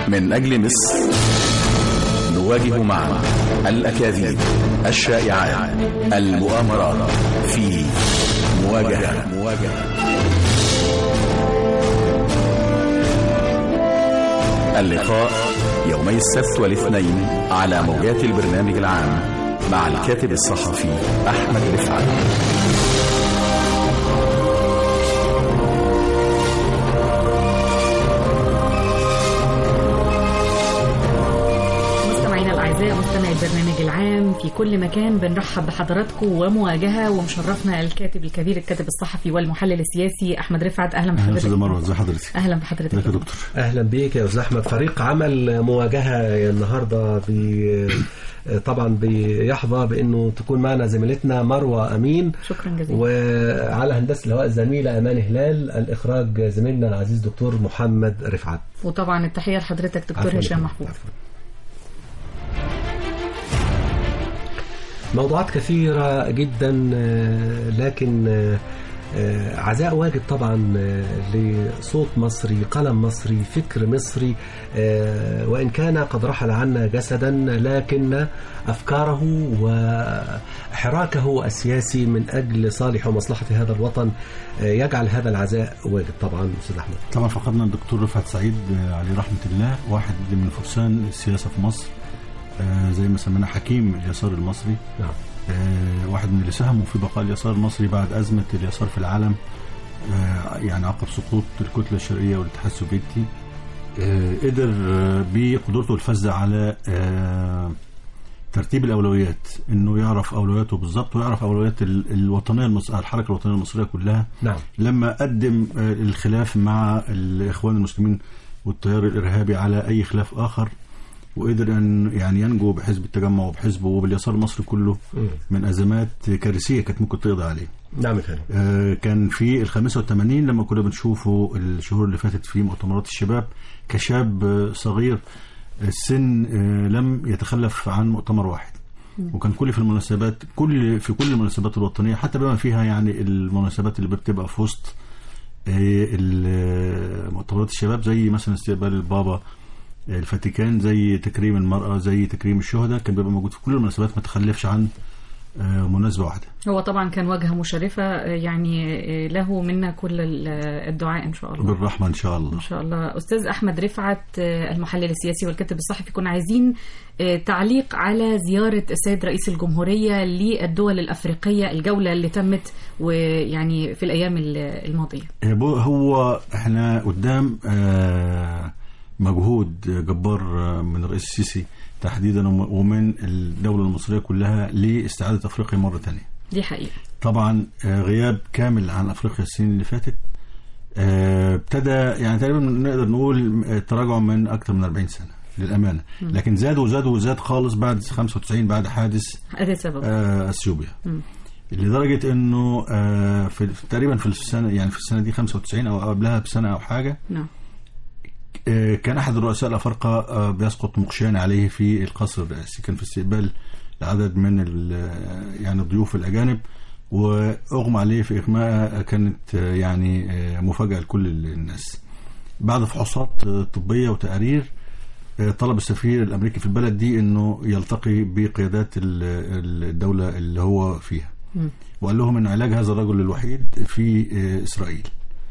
من أجل مصر نواجه معا الأكاذيب الشائعات المؤامرات في مواجهة مواجهة اللقاء يومي السبت والاثنين على موجات البرنامج العام مع الكاتب الصحفي أحمد رفعت مستمعينا الاعزاء مستمعي البرنامج العام في كل مكان بنرحب بحضراتكم ومواجهه ومشرفنا الكاتب الكبير الكاتب الصحفي والمحلل السياسي احمد رفعت اهلا اهلا استاذ بحضرتك مروه ازي حضرتك اهلا بحضرتك ازيك يا دكتور اهلا بيك يا استاذ احمد فريق عمل مواجهه النهارده بي طبعا بيحظى بانه تكون معنا زميلتنا مروه امين شكرا جزيلا وعلى هندسه الهواء الزميله امان هلال الاخراج زميلنا العزيز دكتور محمد رفعت وطبعا التحيه لحضرتك دكتور عفواً. هشام محفوظ عفواً. موضوعات كثيرة جدا آه، لكن آه، آه، عزاء واجب طبعا آه، لصوت مصري قلم مصري فكر مصري آه، وإن كان قد رحل عنا جسدا لكن أفكاره وحراكه السياسي من أجل صالح ومصلحة هذا الوطن آه، يجعل هذا العزاء واجب طبعا أستاذ أحمد طبعا فقدنا الدكتور رفعت سعيد آه، عليه رحمه الله واحد من فرسان السياسه في مصر آه، زي ما سميناه حكيم اليسار المصري نعم آه، واحد من اللي ساهموا في بقاء اليسار المصري بعد ازمه اليسار في العالم آه، يعني عقب سقوط الكتله الشرقيه والاتحاد السوفيتي آه، قدر آه، بقدرته الفذه على آه، ترتيب الاولويات انه يعرف اولوياته بالظبط ويعرف اولويات ال- الوطنيه المصريه الحركه الوطنيه المصريه كلها نعم لما قدم آه، الخلاف مع الاخوان المسلمين والتيار الارهابي على اي خلاف اخر وقدر ان يعني ينجو بحزب التجمع وبحزبه وباليسار المصري كله مم. من ازمات كارثيه كانت ممكن تقضي عليه. نعم يا فندم آه، كان في ال 85 لما كنا بنشوفه الشهور اللي فاتت في مؤتمرات الشباب كشاب آه، صغير السن آه، لم يتخلف عن مؤتمر واحد وكان كل في المناسبات كل في كل المناسبات الوطنيه حتى بما فيها يعني المناسبات اللي بتبقى في وسط آه، ال- مؤتمرات الشباب زي مثلا استقبال البابا الفاتيكان زي تكريم المرأة زي تكريم الشهداء كان بيبقى موجود في كل المناسبات ما تخلفش عن آه، مناسبة واحدة هو طبعا كان واجهه مشرفه آه، يعني آه، له منا كل ال- الدعاء ان شاء الله بالرحمة إن شاء الله ان شاء الله استاذ احمد رفعت آه، المحلل السياسي والكاتب الصحفي كنا عايزين آه، تعليق على زياره السيد رئيس الجمهوريه للدول الافريقيه الجوله اللي تمت ويعني في الايام ال- الماضيه يا بو- هو احنا قدام آه، مجهود جبار آه، من الرئيس السيسي تحديدا وم- ومن الدولة المصرية كلها لاستعادة أفريقيا مرة تانية دي حقيقه طبعا آه، غياب كامل عن أفريقيا السنين اللي فاتت آه، ابتدى يعني تقريبا نقدر نقول آه، تراجع من أكثر من 40 سنة للأمانة لكن زاد وزاد وزاد خالص بعد 95 بعد حادث هذا السبب آه، اثيوبيا مم. لدرجه انه آه، في في- تقريبا في السنه يعني في السنه دي 95 او قبلها بسنه او حاجه نعم آه، كان احد الرؤساء الافارقه آه، بيسقط مغشيا عليه في القصر الرئاسي كان في استقبال لعدد من ال- يعني الضيوف الاجانب واغمى عليه في اغماء كانت آه، يعني آه، مفاجاه لكل الناس بعد فحوصات آه، طبيه وتقارير آه، طلب السفير الامريكي في البلد دي انه يلتقي بقيادات ال- ال- الدوله اللي هو فيها مم. وقال لهم ان علاج هذا الرجل الوحيد في آه، اسرائيل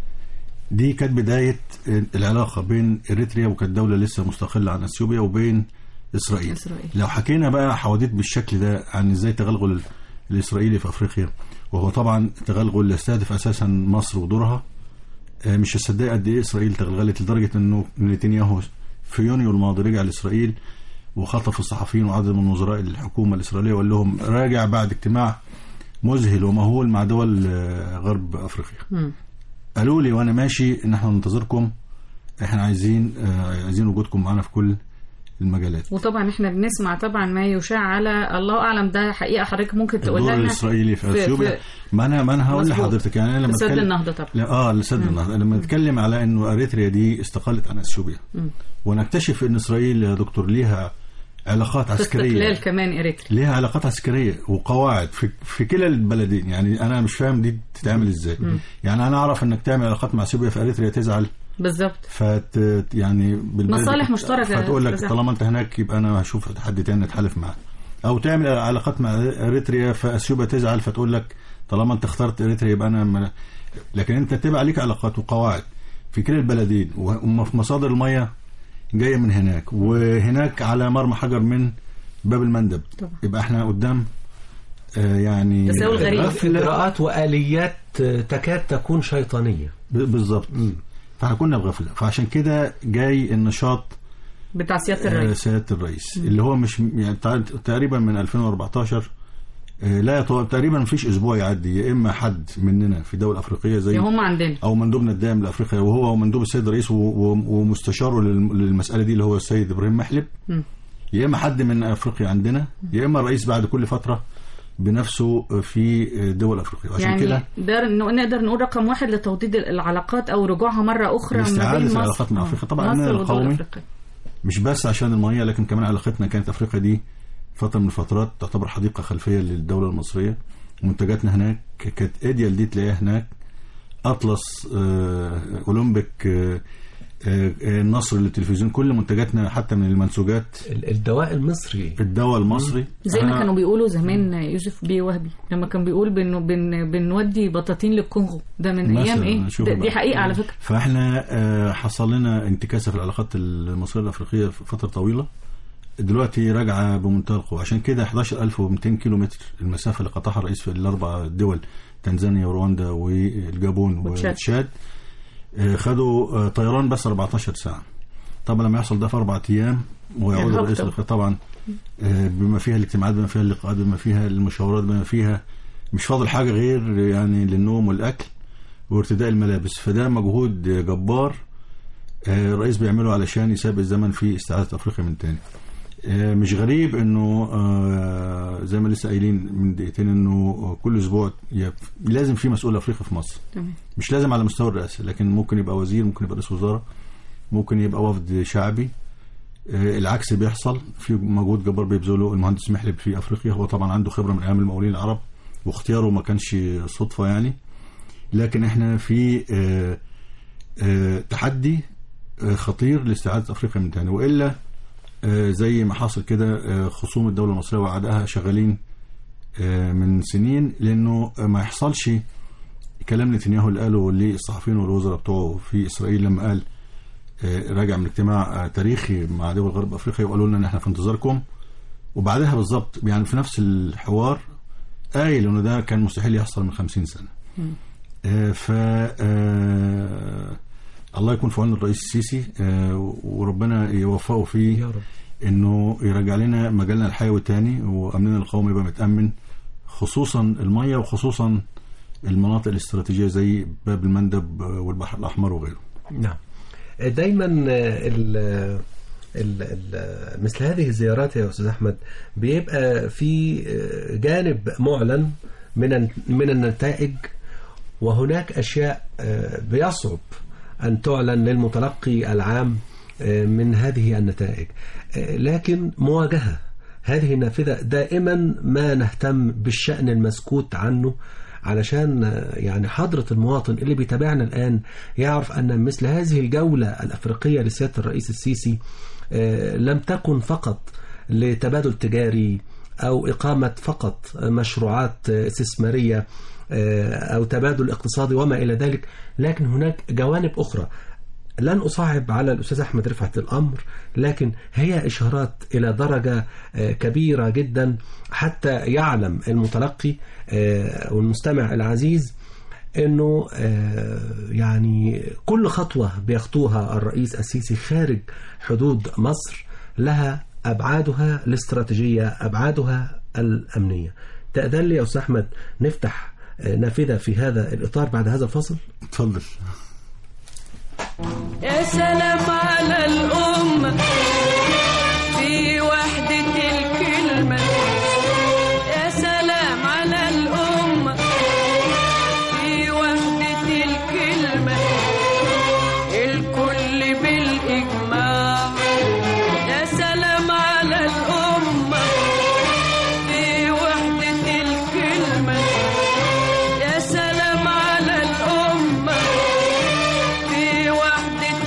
دي كانت بدايه آه، العلاقه بين اريتريا وكانت دوله لسه مستقله عن اثيوبيا وبين اسرائيل إسرائيل. لو حكينا بقى حواديت بالشكل ده عن ازاي تغلغل ال- الاسرائيلي في افريقيا وهو طبعا تغلغل يستهدف اساسا مصر ودورها آه، مش هتصدق قد ايه اسرائيل تغلغلت لدرجه انه نتنياهو في يونيو الماضي رجع لاسرائيل وخطف الصحفيين وعدد من وزراء الحكومه الاسرائيليه وقال لهم راجع بعد اجتماع مذهل ومهول مع دول آه، غرب افريقيا مم. قالوا لي وانا ماشي ان احنا ننتظركم احنا عايزين آه، عايزين وجودكم معانا في كل المجالات وطبعا احنا بنسمع طبعا ما يشاع على الله اعلم ده حقيقه حضرتك ممكن تقول الدور لنا الاسرائيلي في في- اثيوبيا في- ما انا ما انا هقول مظبوط. لحضرتك يعني انا لما سد اتكلم النهضه طبعا لا اه لسد النهضه لما نتكلم على انه اريتريا دي استقلت عن اثيوبيا مم. ونكتشف ان اسرائيل يا دكتور ليها علاقات في عسكريه استقلال كمان اريتريا ليها علاقات عسكريه وقواعد في, في كلا البلدين يعني انا مش فاهم دي تتعمل ازاي يعني انا اعرف انك تعمل علاقات مع اثيوبيا في اريتريا تزعل بالظبط فت يعني بالبلد- مصالح مشتركة فتقول لك بالظبط. طالما انت هناك يبقى انا هشوف حد تاني اتحالف معاه او تعمل علاقات مع اريتريا فاثيوبيا تزعل فتقول لك طالما انت اخترت اريتريا يبقى انا من... لكن انت تبقى عليك علاقات وقواعد في كلا البلدين ومصادر الميه جايه من هناك وهناك على مرمى حجر من باب المندب طبعا. يبقى احنا قدام آه يعني تساؤل غريب. في اجراءات واليات تكاد تكون شيطانيه ب- بالظبط فاحنا كنا بغفله فعشان كده جاي النشاط بتاع سياده آه، الرئيس سياده الرئيس اللي هو مش يعني تع- تقريبا من 2014 آه، لا يطول تقريبا مفيش اسبوع يعدي يا اما حد مننا في دوله افريقيه زي هم عندنا او مندوبنا الدائم لافريقيا وهو مندوب السيد الرئيس و- و- ومستشاره للم- للمساله دي اللي هو السيد ابراهيم محلب مم. يا اما حد من افريقيا عندنا يا اما الرئيس بعد كل فتره بنفسه في دول افريقيا عشان يعني كده ده ن- نقدر نقول رقم واحد لتوطيد العلاقات او رجوعها مره اخرى ما الاستعادة بين مصر العلاقات مع آه، أفريقيا. طبعاً مصر أنا والدول القومي. الأفريقية. مش بس عشان الميه لكن كمان علاقتنا كانت افريقيا دي فتره من الفترات تعتبر حديقه خلفيه للدوله المصريه منتجاتنا هناك كانت ايديال دي تلاقيها هناك اطلس آه، اولمبيك آه، آه، آه، النصر للتلفزيون كل منتجاتنا حتى من المنسوجات ال- الدواء المصري الدواء المصري زي ما أنا- كانوا بيقولوا زمان يوسف بيه وهبي لما كان بيقول بانه بن بنودي بطاطين للكونغو ده من مثلاً، ايام ايه شوف ده دي بقى. حقيقه على فكره فاحنا آه، حصل لنا انتكاسه في العلاقات المصريه الافريقيه في فتره طويله دلوقتي راجعه بمنتهى القوه عشان كده 11200 كيلو متر المسافه اللي قطعها الرئيس في الاربع دول تنزانيا ورواندا والجابون وتشاد. وتشاد آه، خدوا آه، طيران بس 14 ساعه طبعا لما يحصل ده في اربع ايام ويعود إرهاق الرئيس طبعاً. طبعا آه، بما فيها الاجتماعات بما فيها اللقاءات بما فيها المشاورات بما فيها مش فاضل حاجه غير يعني للنوم والاكل وارتداء الملابس فده مجهود جبار آه، الرئيس بيعمله علشان يسابق الزمن في استعادة أفريقيا من تاني آه، مش غريب انه آه، زي ما لسه قايلين من دقيقتين انه كل اسبوع يب- لازم في مسؤول افريقي في مصر تمام مش لازم على مستوى الرئاسه لكن ممكن يبقى وزير ممكن يبقى رئيس وزراء ممكن يبقى وفد شعبي آه، العكس بيحصل في مجهود جبار بيبذله المهندس محلب في افريقيا هو طبعا عنده خبره من ايام المقاولين العرب واختياره ما كانش صدفه يعني لكن احنا في آه، آه، تحدي آه، خطير لاستعاده افريقيا من تاني والا آه، زي ما حاصل كده آه، خصوم الدوله المصريه واعدائها شغالين آه، من سنين لانه آه، ما يحصلش كلام نتنياهو اللي قاله للصحفيين والوزراء بتوعه في اسرائيل لما قال آه، راجع من اجتماع آه، تاريخي مع دول غرب افريقيا وقالوا لنا ان احنا في انتظاركم وبعدها بالظبط يعني في نفس الحوار قايل انه ده كان مستحيل يحصل من 50 سنه آه، ف آه، الله يكون في عون الرئيس السيسي آه، وربنا يوفقه فيه يا رب انه يرجع لنا مجالنا الحيوي تاني وامننا القومي يبقى متامن خصوصا الميه وخصوصا المناطق الاستراتيجيه زي باب المندب والبحر الاحمر وغيره نعم دايما ال ال ال مثل هذه الزيارات يا استاذ احمد بيبقى في جانب معلن من من النتائج وهناك اشياء بيصعب ان تعلن للمتلقي العام من هذه النتائج لكن مواجهه هذه النافذه دائما ما نهتم بالشان المسكوت عنه علشان يعني حضرة المواطن اللي بيتابعنا الآن يعرف أن مثل هذه الجولة الأفريقية لسيادة الرئيس السيسي آه، لم تكن فقط لتبادل تجاري أو إقامة فقط مشروعات آه، استثمارية آه، أو تبادل اقتصادي وما إلى ذلك لكن هناك جوانب أخرى لن أصعب على الأستاذ أحمد رفعت الأمر لكن هي إشارات إلى درجة آه، كبيرة جدا حتى يعلم المتلقي آه، والمستمع العزيز انه آه، يعني كل خطوه بيخطوها الرئيس السيسي خارج حدود مصر لها ابعادها الاستراتيجيه ابعادها الامنيه. تأذن لي يا استاذ احمد نفتح آه، نافذه في هذا الاطار بعد هذا الفصل؟ اتفضل يا سلام على الأمة في وحدة الكلمة يا سلام على الأمة في وحدة الكلمة الكل بالإجماع يا سلام على الأمة في وحدة الكلمة يا سلام على الأمة في وحدة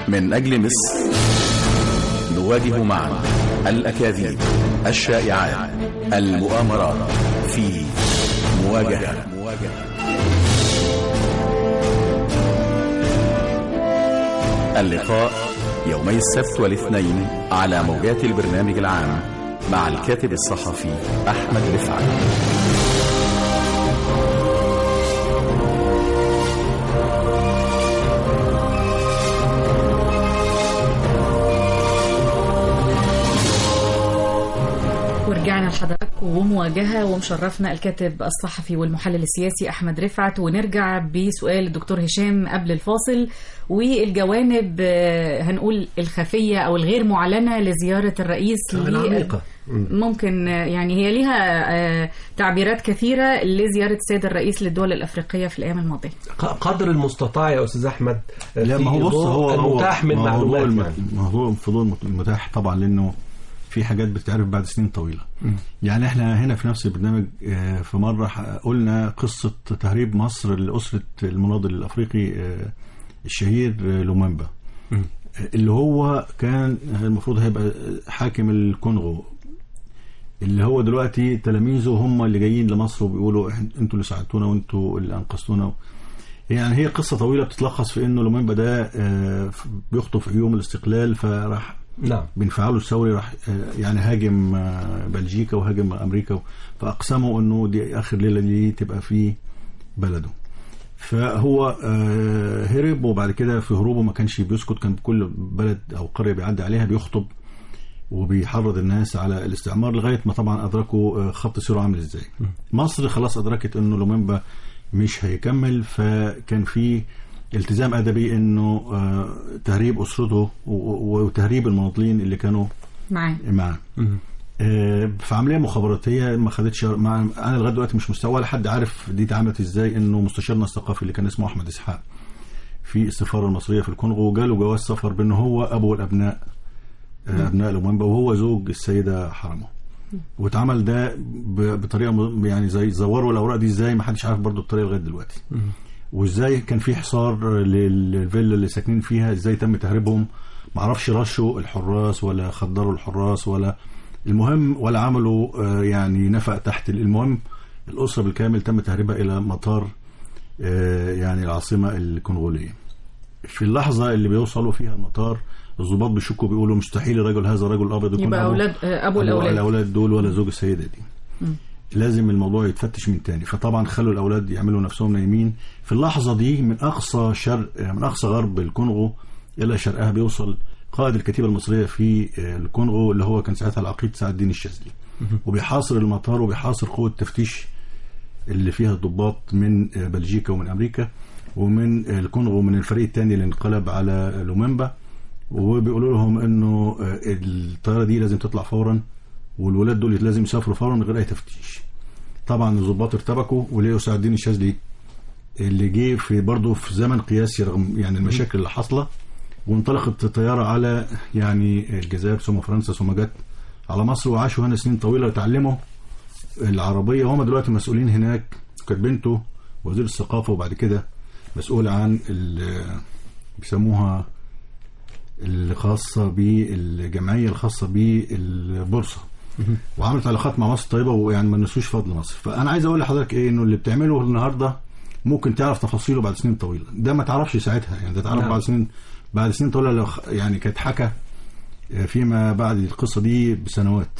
من أجل مصر نواجه معا الأكاذيب الشائعات المؤامرات في مواجهة اللقاء يومي السبت والاثنين على موجات البرنامج العام مع الكاتب الصحفي أحمد رفعت ورجعنا لحضراتكم ومواجهة ومشرفنا الكاتب الصحفي والمحلل السياسي أحمد رفعت ونرجع بسؤال الدكتور هشام قبل الفاصل والجوانب آه، هنقول الخفية أو الغير معلنة لزيارة الرئيس ل- العميقة. ممكن آه، يعني هي ليها آه، تعبيرات كثيرة لزيارة السيد الرئيس للدول الأفريقية في الأيام الماضية ق- قدر المستطاع يا استاذ احمد لا في ما هو بص ضوء هو هو المتاح من موضوع معلومات الم- يعني. موضوع الفضول المتاح طبعا لانه في حاجات بتتعرف بعد سنين طويله يعني احنا هنا في نفس البرنامج آه، في مره ح- قلنا قصه تهريب مصر لاسره المناضل الافريقي آه، الشهير آه، لومامبا آه، اللي هو كان المفروض هيبقى حاكم الكونغو اللي هو دلوقتي تلاميذه هم اللي جايين لمصر وبيقولوا إحنا- انتوا اللي ساعدتونا وانتوا اللي انقذتونا يعني هي قصه طويله بتتلخص في انه لومامبا ده آه، بيخطب في يوم الاستقلال فراح نعم بانفعاله الثوري راح آه، يعني هاجم آه، بلجيكا وهاجم امريكا فاقسموا انه دي اخر ليله دي تبقى في بلده فهو آه، هرب وبعد كده في هروبه ما كانش بيسكت كان كل بلد او قريه بيعدي عليها بيخطب وبيحرض الناس على الاستعمار لغايه ما طبعا ادركوا آه، خط سيره عامل ازاي. مصر خلاص ادركت انه لوميمبا مش هيكمل فكان في التزام ادبي انه آه، تهريب اسرته و- و- وتهريب المناضلين اللي كانوا معاه معاه. آه، في عمليه مخابراتيه ما خدتش مع انا لغايه دلوقتي مش مستوى ولا حد عارف دي اتعملت ازاي انه مستشارنا الثقافي اللي كان اسمه احمد اسحاق في السفاره المصريه في الكونغو جاله جواز سفر بانه هو ابو الابناء آه، ابناء لومامبا وهو زوج السيده حرمه واتعمل ده ب- بطريقه م- يعني زي زوروا الاوراق دي ازاي ما حدش عارف برضو الطريقه لغايه دلوقتي وازاي كان في حصار للفيلا اللي ساكنين فيها ازاي تم تهريبهم ما اعرفش رشوا الحراس ولا خدروا الحراس ولا المهم ولا عملوا آه، يعني نفق تحت المهم الاسره بالكامل تم تهريبها الى مطار آه، يعني العاصمه الكونغوليه في اللحظه اللي بيوصلوا فيها المطار الضباط بيشكوا بيقولوا مستحيل الرجل هذا رجل ابيض يكون يبقى أبو- أولاد آه، أبو الأولاد الاولاد دول ولا زوج السيده دي لازم الموضوع يتفتش من تاني فطبعا خلوا الاولاد يعملوا نفسهم نايمين في اللحظه دي من اقصى شرق من اقصى غرب الكونغو الى شرقها بيوصل قائد الكتيبه المصريه في الكونغو اللي هو كان ساعتها العقيد سعد الدين الشاذلي وبيحاصر المطار وبيحاصر قوه تفتيش اللي فيها ضباط من بلجيكا ومن امريكا ومن الكونغو من الفريق الثاني اللي انقلب على لومامبا وبيقولوا لهم انه الطياره دي لازم تطلع فورا والولاد دول لازم يسافروا فورا من غير اي تفتيش طبعا الضباط ارتبكوا ولقوا سعد الدين الشاذلي اللي جه في برضه في زمن قياسي رغم يعني المشاكل اللي حاصله وانطلقت الطياره على يعني الجزائر ثم فرنسا ثم جت على مصر وعاشوا هنا سنين طويله وتعلموا العربيه وهم دلوقتي مسؤولين هناك كانت بنته وزير الثقافه وبعد كده مسؤول عن ال- بيسموها الخاصه بالجمعيه الخاصه بالبورصه وعملت علاقات مع مصر طيبه ويعني ما نسوش فضل مصر فانا عايز اقول لحضرتك ايه انه اللي بتعمله النهارده ممكن تعرف تفاصيله بعد سنين طويله ده ما تعرفش ساعتها يعني ده تعرف نعم. بعد سنين بعد سنين طويله لو خ- يعني كانت حكى فيما بعد القصه دي بسنوات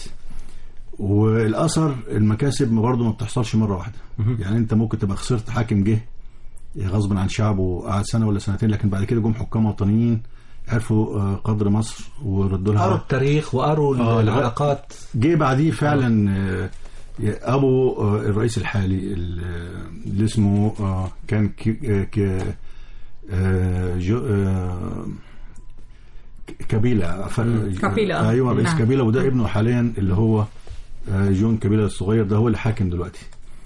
والاثر المكاسب برضه ما بتحصلش مره واحده يعني انت ممكن تبقى خسرت حاكم جه غصبا عن شعبه وقعد سنه ولا سنتين لكن بعد كده جم حكام وطنيين عرفوا آه، قدر مصر وردوا لها قروا التاريخ وقروا آه، العلاقات جه بعديه فعلا آه، ابو آه، الرئيس الحالي ال- آه، اللي اسمه آه، كان كي- آه، ك- آه، جو- آه، ك- كابيلا ف- كابيلا، آه. ايوه رئيس نعم. كابيلا وده ابنه حاليا اللي هو آه، جون كابيلا الصغير ده هو اللي حاكم دلوقتي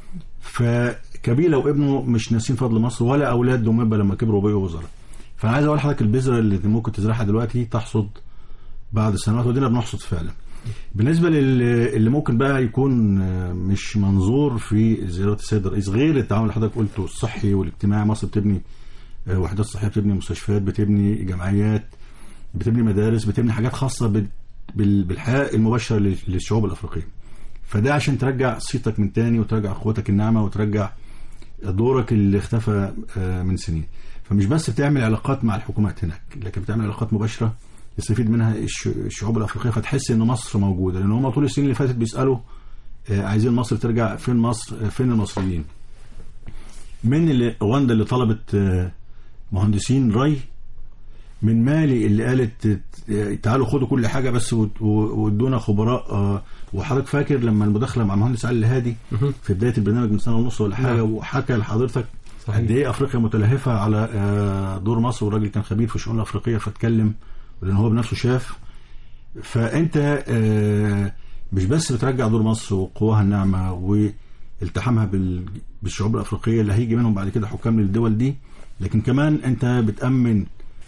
فكابيلا وابنه مش ناسين فضل مصر ولا اولاد دوميبا لما كبروا وبقوا وزراء فانا عايز اقول لحضرتك البذره اللي ممكن تزرعها دلوقتي تحصد بعد سنوات ودينا بنحصد فعلا بالنسبه لل- اللي ممكن بقى يكون آه، مش منظور في زياره السيد الرئيس غير التعاون اللي حضرتك قلته الصحي والاجتماعي مصر بتبني آه، وحدات صحيه بتبني مستشفيات بتبني جمعيات بتبني مدارس بتبني حاجات خاصه بال- بال- بالحياه المباشره لل- للشعوب الافريقيه فده عشان ترجع صيتك من تاني وترجع قوتك الناعمه وترجع دورك اللي اختفى آه، من سنين فمش بس بتعمل علاقات مع الحكومات هناك لكن بتعمل علاقات مباشره يستفيد منها الش- الشعوب الافريقيه فتحس ان مصر موجوده لان هم طول السنين اللي فاتت بيسالوا آه، عايزين مصر ترجع فين مصر آه، فين المصريين من اللي رواندا اللي طلبت آه، مهندسين ري من مالي اللي قالت آه، تعالوا خدوا كل حاجه بس وت- و- وادونا خبراء آه، وحضرتك فاكر لما المداخله مع المهندس علي الهادي في بدايه البرنامج من سنه ونص ولا حاجه نعم. وحكى لحضرتك صحيح. قد ايه افريقيا متلهفه على آه، دور مصر والراجل كان خبير في الشؤون الافريقيه فاتكلم لان هو بنفسه شاف فانت آه، مش بس بترجع دور مصر وقواها الناعمه والتحامها بال- بالشعوب الافريقيه اللي هيجي منهم بعد كده حكام للدول دي لكن كمان انت بتامن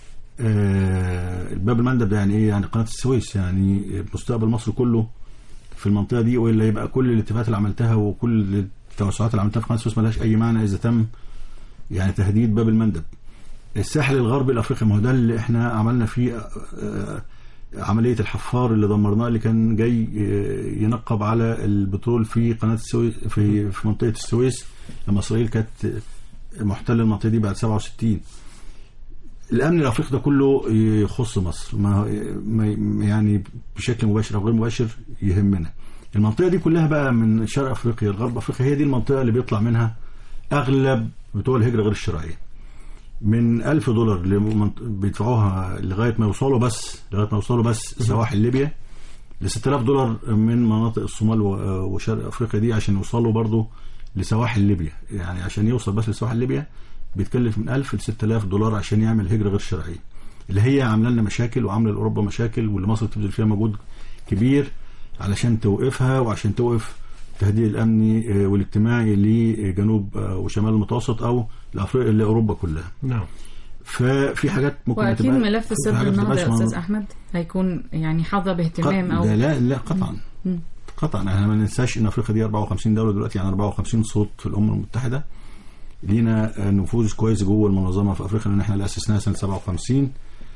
آه، الباب المندب ده يعني ايه يعني قناه السويس يعني مستقبل مصر كله في المنطقه دي والا يبقى كل الاتفاقات اللي عملتها وكل التوسعات اللي عملتها في قناه السويس ملهاش اي معنى اذا تم يعني تهديد باب المندب الساحل الغربي الافريقي ما هو ده اللي احنا عملنا فيه آه، آه، عمليه الحفار اللي دمرناه اللي كان جاي آه، ينقب على البترول في قناه السويس في في منطقه السويس لما اسرائيل كانت محتله المنطقه دي بعد 67 الامن الافريقي ده كله يخص مصر ما ما- يعني بشكل مباشر او غير مباشر يهمنا المنطقه دي كلها بقى من شرق افريقيا لغرب افريقيا هي دي المنطقه اللي بيطلع منها اغلب بتوع الهجره غير الشرعيه من 1000 دولار اللي منط- بيدفعوها لغايه ما يوصلوا بس لغايه ما يوصلوا بس سواحل ليبيا ل 6000 دولار من مناطق الصومال و- وشرق افريقيا دي عشان يوصلوا برضه لسواحل ليبيا يعني عشان يوصل بس لسواحل ليبيا بيتكلف من 1000 ل 6000 دولار عشان يعمل هجره غير شرعيه اللي هي عامله لنا مشاكل وعامله لاوروبا مشاكل واللي مصر بتبذل فيها مجهود كبير علشان توقفها وعشان توقف التهديد الامني آه، والاجتماعي لجنوب آه، وشمال المتوسط او لافريقيا لاوروبا كلها نعم ففي حاجات ممكن ما واكيد تبقى- ملف في السر حاجات ما النهضه تبقاش يا موجودة. استاذ احمد هيكون يعني حظى باهتمام قط- او ده لا لا قطعا مم. قطعا احنا ما ننساش ان افريقيا دي 54 دوله دلوقتي يعني 54 صوت في الامم المتحده لينا آه، نفوذ كويس جوه المنظمه في افريقيا لان احنا اللي اسسناها سنه 57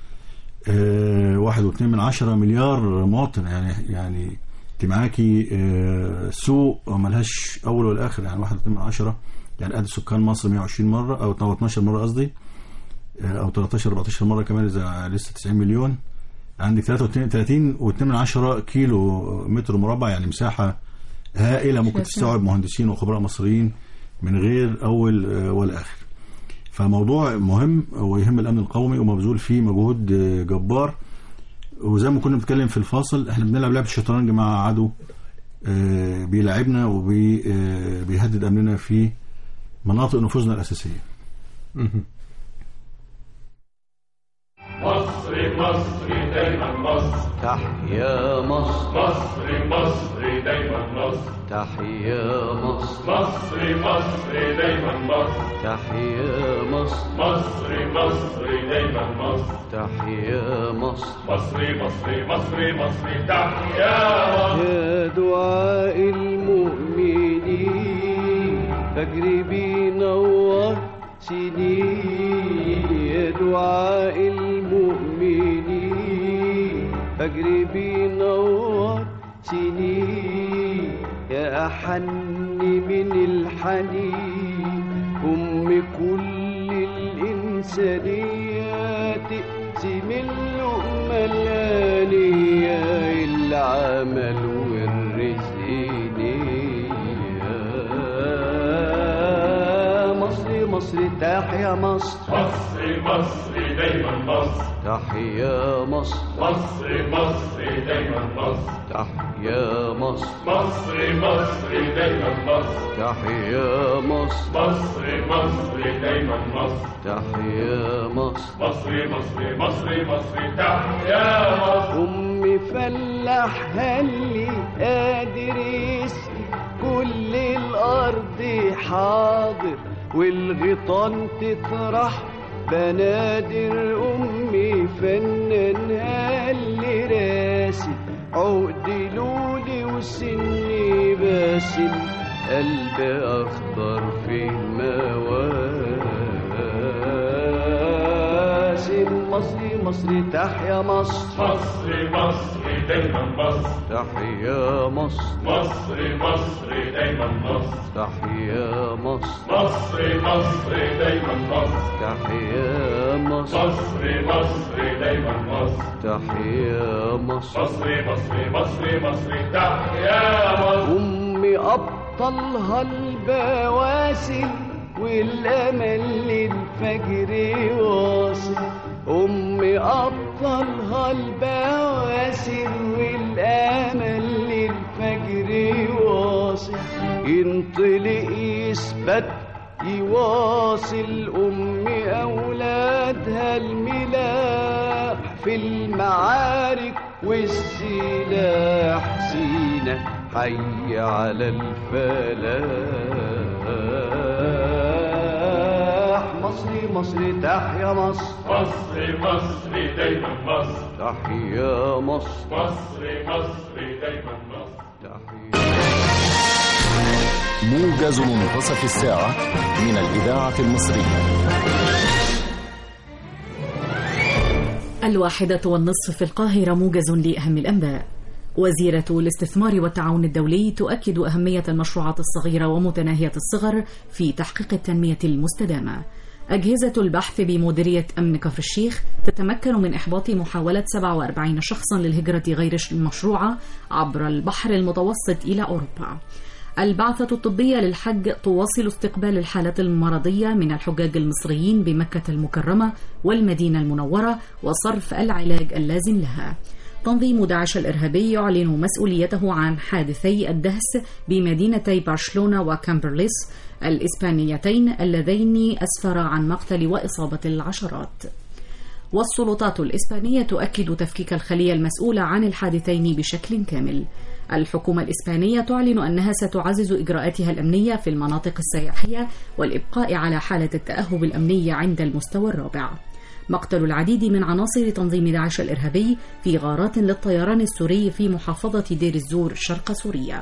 آه، واحد واتنين من عشرة مليار مواطن يعني يعني انت معاكي آه، سوق ملهاش اول ولا اخر يعني واحد واتنين من عشرة يعني قد سكان مصر 120 مره او 12 مره قصدي آه، او 13 14 مره كمان اذا لسه 90 مليون عندك 33 و2 من عشرة كيلو متر مربع يعني مساحه هائله ممكن شاسعة. تستوعب مهندسين وخبراء مصريين من غير اول آه، ولا اخر فموضوع مهم ويهم الامن القومي ومبذول فيه مجهود آه، جبار وزي ما كنا بنتكلم في الفاصل احنا بنلعب لعبه الشطرنج مع عدو آه، بيلعبنا وبيهدد امننا في مناطق نفوذنا الاساسيه مصر مصر دايما مصر تحيا مصر مصر مصر دايما مصر تحيا مصر مصر مصر دايما مصر تحيا مصر مصر مصر دايما مصر تحيا مصر مصر مصر مصر مصر تحيا مصر يا دعاء المؤمنين فجر بينور سنين يا دعاء المؤمنين فجر بينور سنين يا أحن من الحنين أم كل الإنسانيات تقسم اللقمة الآنية العمل والرزق نية مصر مصر تحيا مصر مصر مصر دايما مصر تحيا مصر مصر مصر دايما مصر تحيا مصر مصر مصر دايما مصر تحيا مصر مصر مصر دايما مصر تحيا مصر مصر مصر مصر مصر تحيا مصر أم فلاح هلي قادر يسقي كل الأرض حاضر والغيطان تطرح بنادر أمي فنان هلي راسي عقد لولي وسني باسم قلب أخضر في مواسم مصري مصري تحيا مصر مصر مصر دايما مصر تحيا مصر مصر مصر دايما مصر تحيا مصر مصر مصر دايما مصر تحيا مصر مصر مصر دايما مصر تحيا مصر مصر مصر مصر مصر تحيا مصر أمي أبطلها البواسل والأمل للفجر واصل أمي أبطلها البواسل والأمل للفجر واصل ينطلق يثبت يواصل أمي أولادها الملاح في المعارك والسلاح سينا حي على الفلاح مصري مصري تحيا مصر مصر مصر دايما مصر تحيا مصر مصر مصر دايما مصر تحيا موجز منتصف الساعة من الإذاعة المصرية الواحدة والنصف في القاهرة موجز لأهم الأنباء وزيرة الاستثمار والتعاون الدولي تؤكد أهمية المشروعات الصغيرة ومتناهية الصغر في تحقيق التنمية المستدامة أجهزة البحث بمديرية أمن كفر الشيخ تتمكن من إحباط محاولة 47 شخصا للهجرة غير المشروعة عبر البحر المتوسط إلى أوروبا البعثة الطبية للحج تواصل استقبال الحالات المرضية من الحجاج المصريين بمكة المكرمة والمدينة المنورة وصرف العلاج اللازم لها تنظيم داعش الإرهابي يعلن مسؤوليته عن حادثي الدهس بمدينتي برشلونة وكامبرليس الإسبانيتين اللذين أسفرا عن مقتل وإصابة العشرات والسلطات الإسبانية تؤكد تفكيك الخلية المسؤولة عن الحادثين بشكل كامل الحكومة الإسبانية تعلن أنها ستعزز إجراءاتها الأمنية في المناطق السياحية والإبقاء على حالة التأهب الأمني عند المستوى الرابع مقتل العديد من عناصر تنظيم داعش الإرهابي في غارات للطيران السوري في محافظة دير الزور شرق سوريا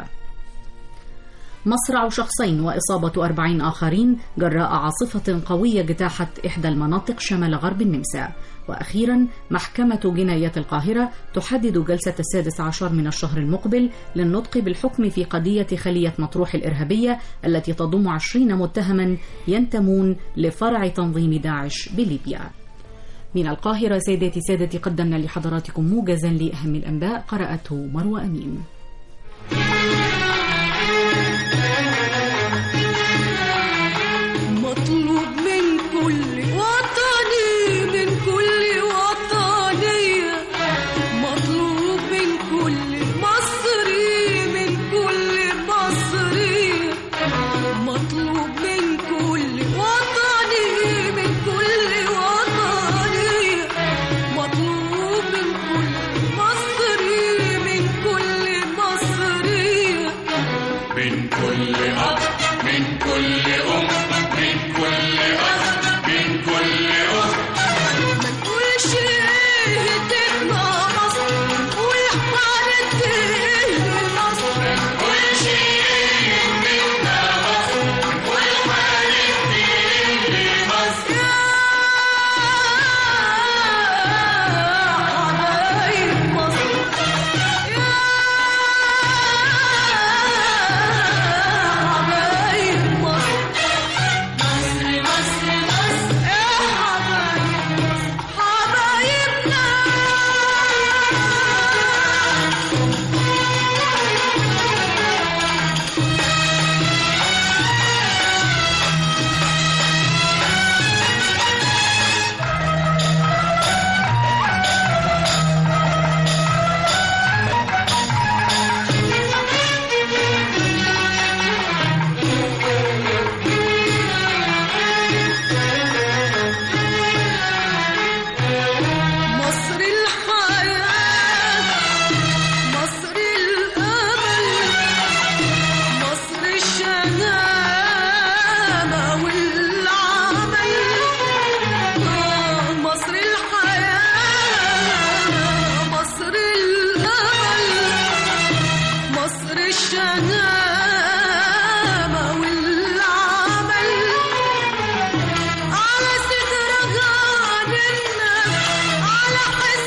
مصرع شخصين وإصابة أربعين آخرين جراء عاصفة قوية اجتاحت إحدى المناطق شمال غرب النمسا وأخيرا محكمة جناية القاهرة تحدد جلسة السادس عشر من الشهر المقبل للنطق بالحكم في قضية خلية مطروح الإرهابية التي تضم عشرين متهما ينتمون لفرع تنظيم داعش بليبيا من القاهرة سيداتي سادتي قدمنا لحضراتكم موجزا لأهم الأنباء قرأته مروى أمين مطلوب من كل وطني من كل وطنية مطلوب من كل مصري من كل مصري مطلوب من كل وطني من كل وطني مطلوب من كل مصري من كل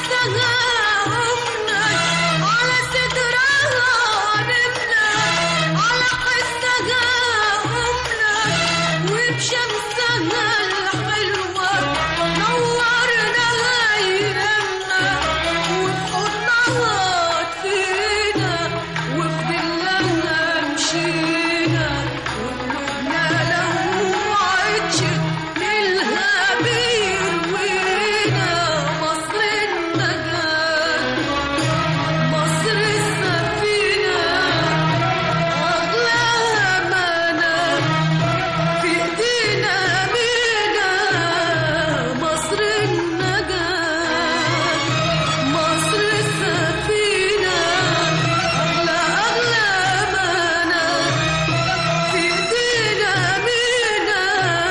حسها أمنا على صدرها نمنا على حسها أمنا وبشمسها الحلوة نورنا أيامنا وبحضنها فينا وفي ظلها مشينا وقلوبنا لو عطشت نلها بيروينا مصر النجاة مصر السفينة أغلاها أمانة في إيدينا أمينة مصر النجاة مصر السفينة أغلى أغلى أمانة في إيدينا أمينة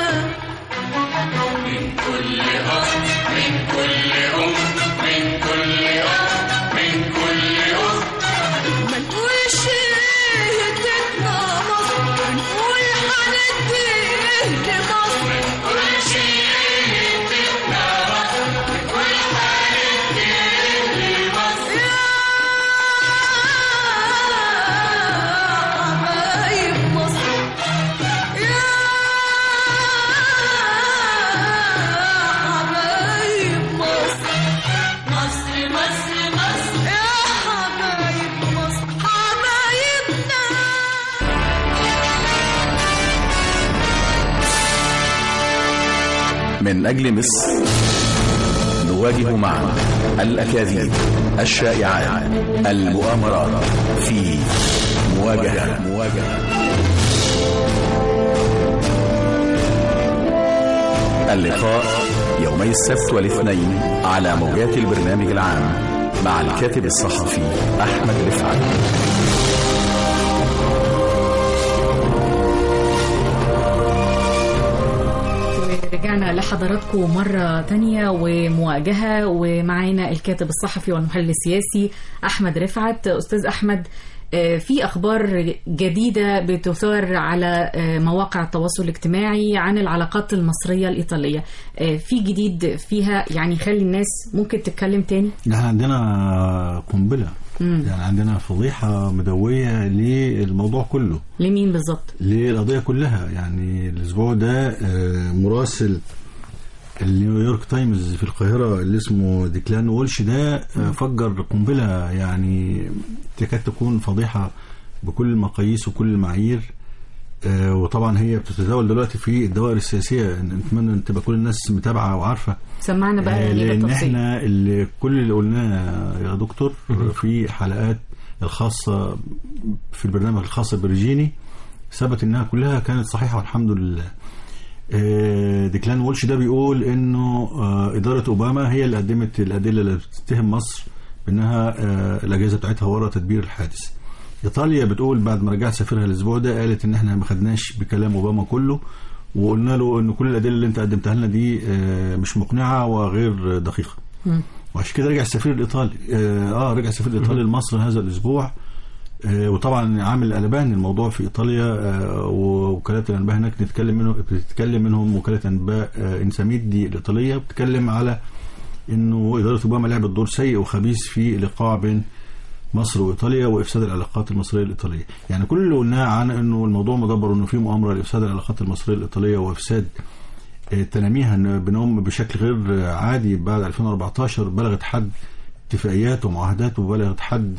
ما نقولش هدتنا مصر نقول هنديه لمصر نقولش هدتنا مصر نقول هنديه لمصر يا حبايب مصر يا حبايب مصر مصر مصر مصر يا حبايب مصر حبايبنا من أجل مصر نواجه معا الأكاذيب الشائعات المؤامرات في مواجهة مواجهة اللقاء يومي السبت والاثنين على موجات البرنامج العام مع الكاتب الصحفي أحمد رفعت رجعنا لحضراتكم مرة تانية ومواجهة ومعانا الكاتب الصحفي والمحلل السياسي أحمد رفعت أستاذ أحمد آه، في أخبار جديدة بتثار على آه، مواقع التواصل الاجتماعي عن العلاقات المصرية الإيطالية آه، في جديد فيها يعني خلي الناس ممكن تتكلم تاني احنا عندنا قنبله يعني عندنا فضيحه مدويه للموضوع كله لمين بالظبط للقضيه كلها يعني الاسبوع ده آه، مراسل النيويورك تايمز في القاهره اللي اسمه ديكلان وولش ده آه، فجر قنبله يعني تكاد تكون فضيحه بكل المقاييس وكل المعايير آه، وطبعا هي بتتداول دلوقتي في الدوائر السياسيه نتمنى ان تبقى كل الناس متابعه وعارفه سمعنا بقى آه، يعني لان بالتفصيل احنا اللي كل اللي قلناه يا دكتور في حلقات الخاصه في البرنامج الخاص بريجيني ثبت انها كلها كانت صحيحه والحمد لله آه، ديكلان وولش ده بيقول انه آه، اداره اوباما هي اللي قدمت الادله اللي بتتهم مصر بانها آه، الاجهزه بتاعتها ورا تدبير الحادث ايطاليا بتقول بعد ما رجعت سفيرها الاسبوع ده قالت ان احنا ما خدناش بكلام اوباما كله وقلنا له ان كل الادله اللي انت قدمتها لنا دي آه، مش مقنعه وغير دقيقه وعشان كده رجع السفير الايطالي اه آه، رجع السفير الايطالي لمصر هذا الاسبوع آه، وطبعا عامل قلبان الموضوع في ايطاليا آه، ووكالات الانباء هناك بتتكلم منهم بتتكلم منهم وكاله انباء آه، انساميد دي الايطاليه بتتكلم على انه اداره اوباما لعبت دور سيء وخبيث في الايقاع بين مصر وايطاليا وافساد العلاقات المصريه الايطاليه، يعني كل اللي قلناه عن انه الموضوع مدبر وانه في مؤامره لافساد العلاقات المصريه الايطاليه وافساد آه، تناميها إن بنوم بشكل غير عادي بعد 2014 بلغت حد اتفاقيات ومعاهدات وبلغت حد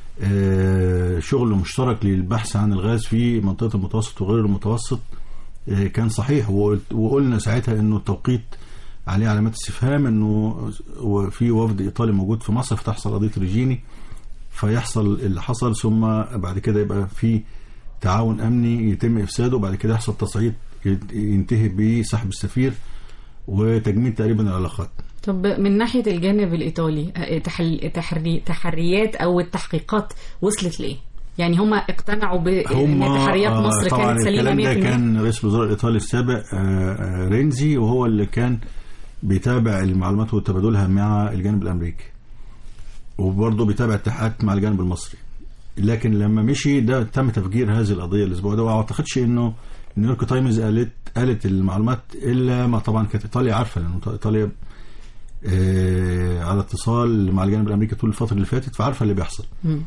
آه، شغل مشترك للبحث عن الغاز في منطقة المتوسط وغير المتوسط آه، كان صحيح وقلت- وقلنا ساعتها انه التوقيت عليه علامات استفهام انه في وفد ايطالي موجود في مصر فتحصل قضية ريجيني فيحصل اللي حصل ثم بعد كده يبقى في تعاون امني يتم افساده وبعد كده يحصل تصعيد ينتهي بسحب السفير وتجميد تقريبا العلاقات طب من ناحية الجانب الإيطالي آه، تحل... تحري... تحريات أو التحقيقات وصلت لإيه؟ يعني هم اقتنعوا بأن تحريات آه، مصر طبعا كانت سليمة الكلام ده 100% كان رئيس الوزراء الايطالي السابق آه، آه، رينزي وهو اللي كان بيتابع المعلومات وتبادلها مع الجانب الامريكي وبرضه بيتابع التحقيقات مع الجانب المصري لكن لما مشي ده تم تفجير هذه القضيه الاسبوع ده وما اعتقدش انه نيويورك تايمز قالت قالت المعلومات الا ما طبعا كانت ايطاليا عارفه لان ايطاليا آه، على اتصال مع الجانب الامريكي طول الفتره اللي فاتت فعارفه اللي بيحصل مم.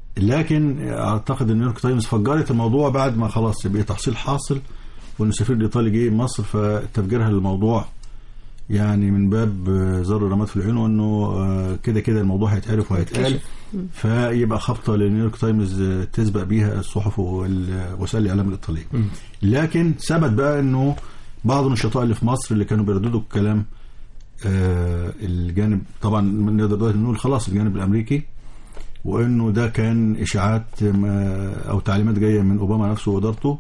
لكن اعتقد ان نيويورك تايمز فجرت الموضوع بعد ما خلاص بقى تحصيل حاصل وان السفير الايطالي جه مصر فتفجيرها للموضوع يعني من باب آه، زر رماد في العين وانه آه، كده كده الموضوع هيتعرف وهيتقال فيبقى خبطه لنيويورك تايمز آه، تسبق بيها الصحف ووسائل الاعلام الايطاليه لكن ثبت بقى انه بعض النشطاء اللي في مصر اللي كانوا بيرددوا الكلام آه، الجانب طبعا نقدر دلوقتي نقول خلاص الجانب الامريكي وانه ده كان اشاعات ما- او تعليمات جايه من اوباما نفسه وادارته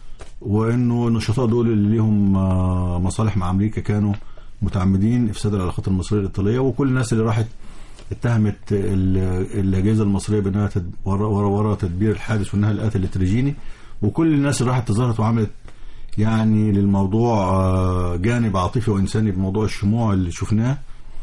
وانه النشطاء دول اللي ليهم آه، مصالح مع امريكا كانوا متعمدين افساد العلاقات المصريه الايطاليه وكل الناس اللي راحت اتهمت ال- الاجهزه المصريه بانها تد- ورا ورا ورا تدبير الحادث وانها القاتل ريجيني وكل الناس اللي راحت تظاهرت وعملت يعني للموضوع آه، جانب عاطفي وانساني بموضوع الشموع اللي شفناه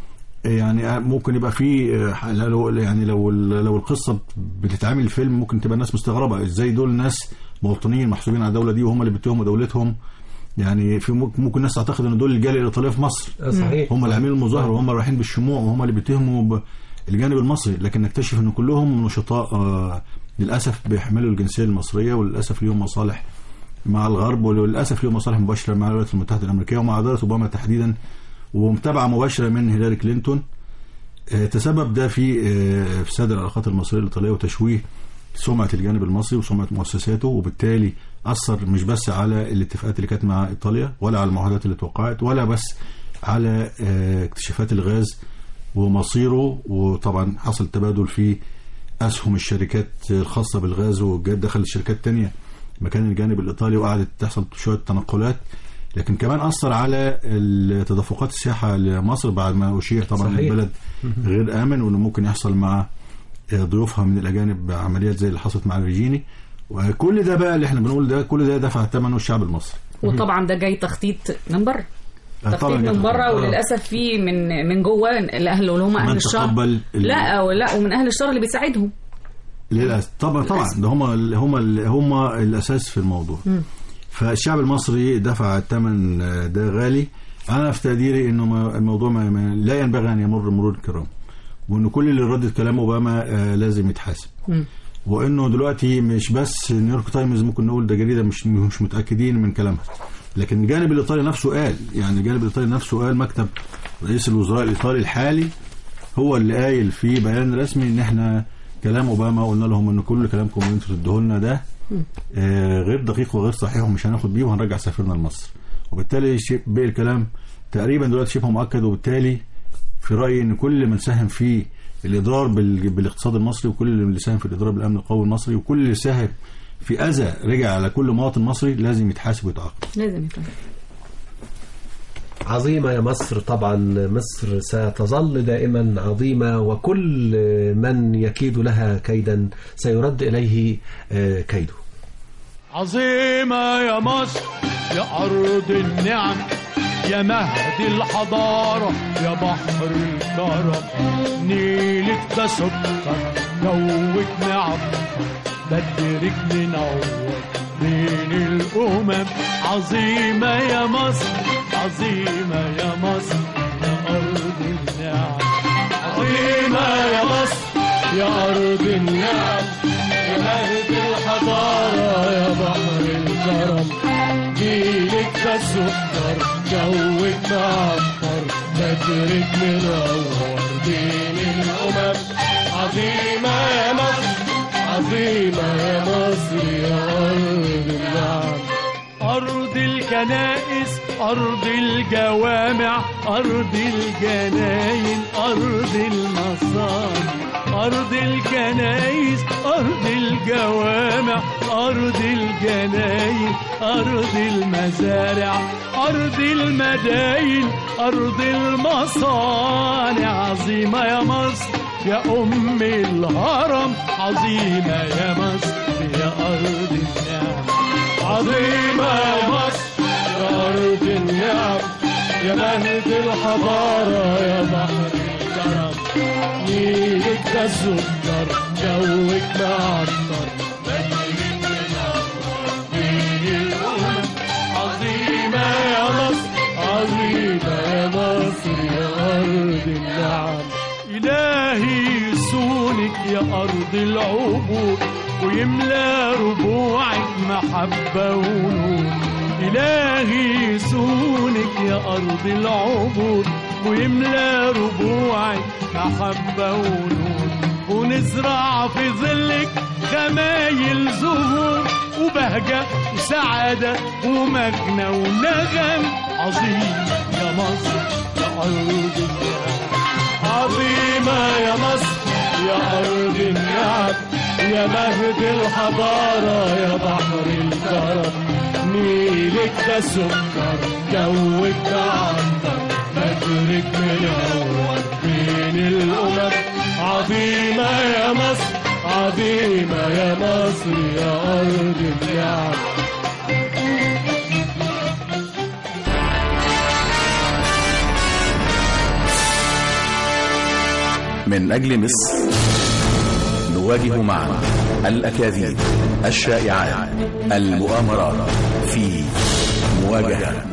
يعني ممكن يبقى في آه، لو يعني لو لو القصه بتتعمل فيلم ممكن تبقى الناس مستغربه ازاي دول ناس مواطنين محسوبين على الدوله دي وهم اللي بيتهموا دولتهم يعني في ممكن ممكن الناس تعتقد ان دول الجاليه الايطاليه في مصر آه، صحيح هم اللي عاملين المظاهره وهم اللي رايحين بالشموع وهم اللي بيتهموا ب- الجانب المصري لكن نكتشف ان كلهم نشطاء آه، للاسف بيحملوا الجنسيه المصريه وللاسف ليهم مصالح مع الغرب وللاسف ليهم مصالح مباشره مع الولايات المتحده الامريكيه ومع اداره اوباما تحديدا ومتابعه مباشره من هيلاري كلينتون آه، تسبب ده في آه، افساد العلاقات المصريه الايطاليه وتشويه سمعه الجانب المصري وسمعه مؤسساته وبالتالي اثر مش بس على الاتفاقات اللي كانت مع ايطاليا ولا على المعاهدات اللي توقعت ولا بس على آه، اكتشافات الغاز ومصيره وطبعا حصل تبادل في اسهم الشركات الخاصه بالغاز وجات دخلت شركات تانية مكان الجانب الايطالي وقعدت تحصل شويه تنقلات لكن كمان اثر على تدفقات السياحه لمصر بعد ما اشيع طبعا صحيح. البلد غير امن وانه ممكن يحصل مع ضيوفها من الاجانب عمليات زي اللي حصلت مع الريجيني وكل ده بقى اللي احنا بنقول ده كل ده دفع ثمنه الشعب المصري وطبعا ده جاي تخطيط من بره طبعاً تخطيط جاي من بره تخطيط. وللاسف في من من جوه الاهل اللي هم اهل من الشر تقبل ال- لا ولا ومن اهل الشر اللي بيساعدهم للأسف طبعا طبعا ده هم هم هم الاساس في الموضوع فالشعب المصري دفع الثمن ده غالي انا في تقديري انه ما- الموضوع ما ما- لا ينبغي ان يمر مرور الكرام وانه كل اللي ردد كلام اوباما آه، لازم يتحاسب مم. وانه دلوقتي مش بس نيويورك تايمز ممكن نقول ده جريده مش مش متاكدين من كلامها لكن الجانب الايطالي نفسه قال يعني الجانب الايطالي نفسه قال مكتب رئيس الوزراء الايطالي الحالي هو اللي قايل في بيان رسمي ان احنا كلام اوباما قلنا لهم ان كل كلامكم اللي انتوا تدوه لنا ده آه غير دقيق وغير صحيح ومش هناخد بيه وهنرجع سفيرنا لمصر وبالتالي شيء- باقي الكلام تقريبا دلوقتي شبه مؤكد وبالتالي في رايي ان كل من ساهم في الاضرار بال- بالاقتصاد المصري وكل اللي ساهم في الاضرار بالامن القومي المصري وكل اللي ساهم في اذى رجع على كل مواطن مصري لازم يتحاسب ويتعاقب لازم يفهم عظيمة يا مصر طبعا مصر ستظل دائما عظيمة وكل من يكيد لها كيدا سيرد إليه آه، كيده عظيمة يا مصر يا أرض النعم يا مهد الحضارة يا بحر الكرم نيلك ده سكر جوك نعم بدرك منور بين الأمم عظيمة يا مصر عظيمة يا مصر يا أرض النعم عظيمة يا مصر يا أرض النعم يا مهد الحضارة يا بحر الكرم جيلك ده السكر جوك معطر بدرك منور بين الأمم عظيمة يا مصر عظيمة يا مصر يا أرض النعم أرض الكنائس أرض الجوامع أرض الجناين أرض المصانع أرض الكنائس أرض الجوامع أرض الجناين أرض المزارع أرض المداين أرض المصانع عظيمة يا مصر يا أم الهرم عظيمة يا مصر يا أرض النعم عظيمة يا مصر يا أرض النعم يا مهد الحضارة يا بحر الكرم نيلك ده السكر جوك معطر بدرك منور بين الأمم عظيمة يا مصر عظيمة يا مصر يا أرض إلهي يسونك يا أرض العبور ويملى ربوعك محبة ونور إلهي يسونك يا أرض العبور ويملى ربوعك محبة ونور ونزرع في ظلك خمايل زهور وبهجة وسعادة ومجنى ونغم عظيم يا مصر يا أرض النعم عظيمة يا مصر يا أرض النعم يا مهد الحضارة يا بحر الكرم نيلك ده سكر جوك ده عنتر فجرك منور بين الأمم عظيمة يا مصر عظيمة يا مصر يا أرض النعم من أجل مصر نواجه معا الأكاذيب الشائعات المؤامرات في مواجهة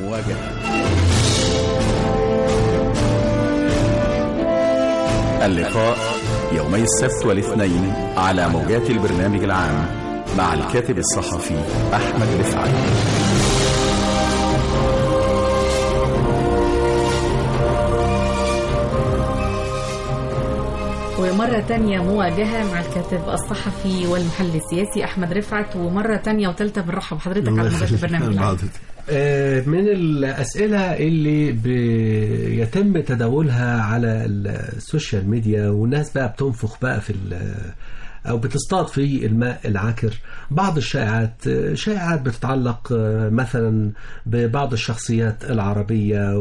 اللقاء يومي السبت والاثنين على موجات البرنامج العام مع الكاتب الصحفي أحمد رفعت ومرة تانية مواجهة مع الكاتب الصحفي والمحلل السياسي أحمد رفعت ومرة تانية وتالتة بنرحب بحضرتك على موجات البرنامج العام آه، من الأسئلة اللي بيتم تداولها على السوشيال ميديا والناس بقى بتنفخ بقى في ال- أو بتصطاد في الماء العكر بعض الشائعات آه، شائعات بتتعلق آه، مثلا ببعض الشخصيات العربية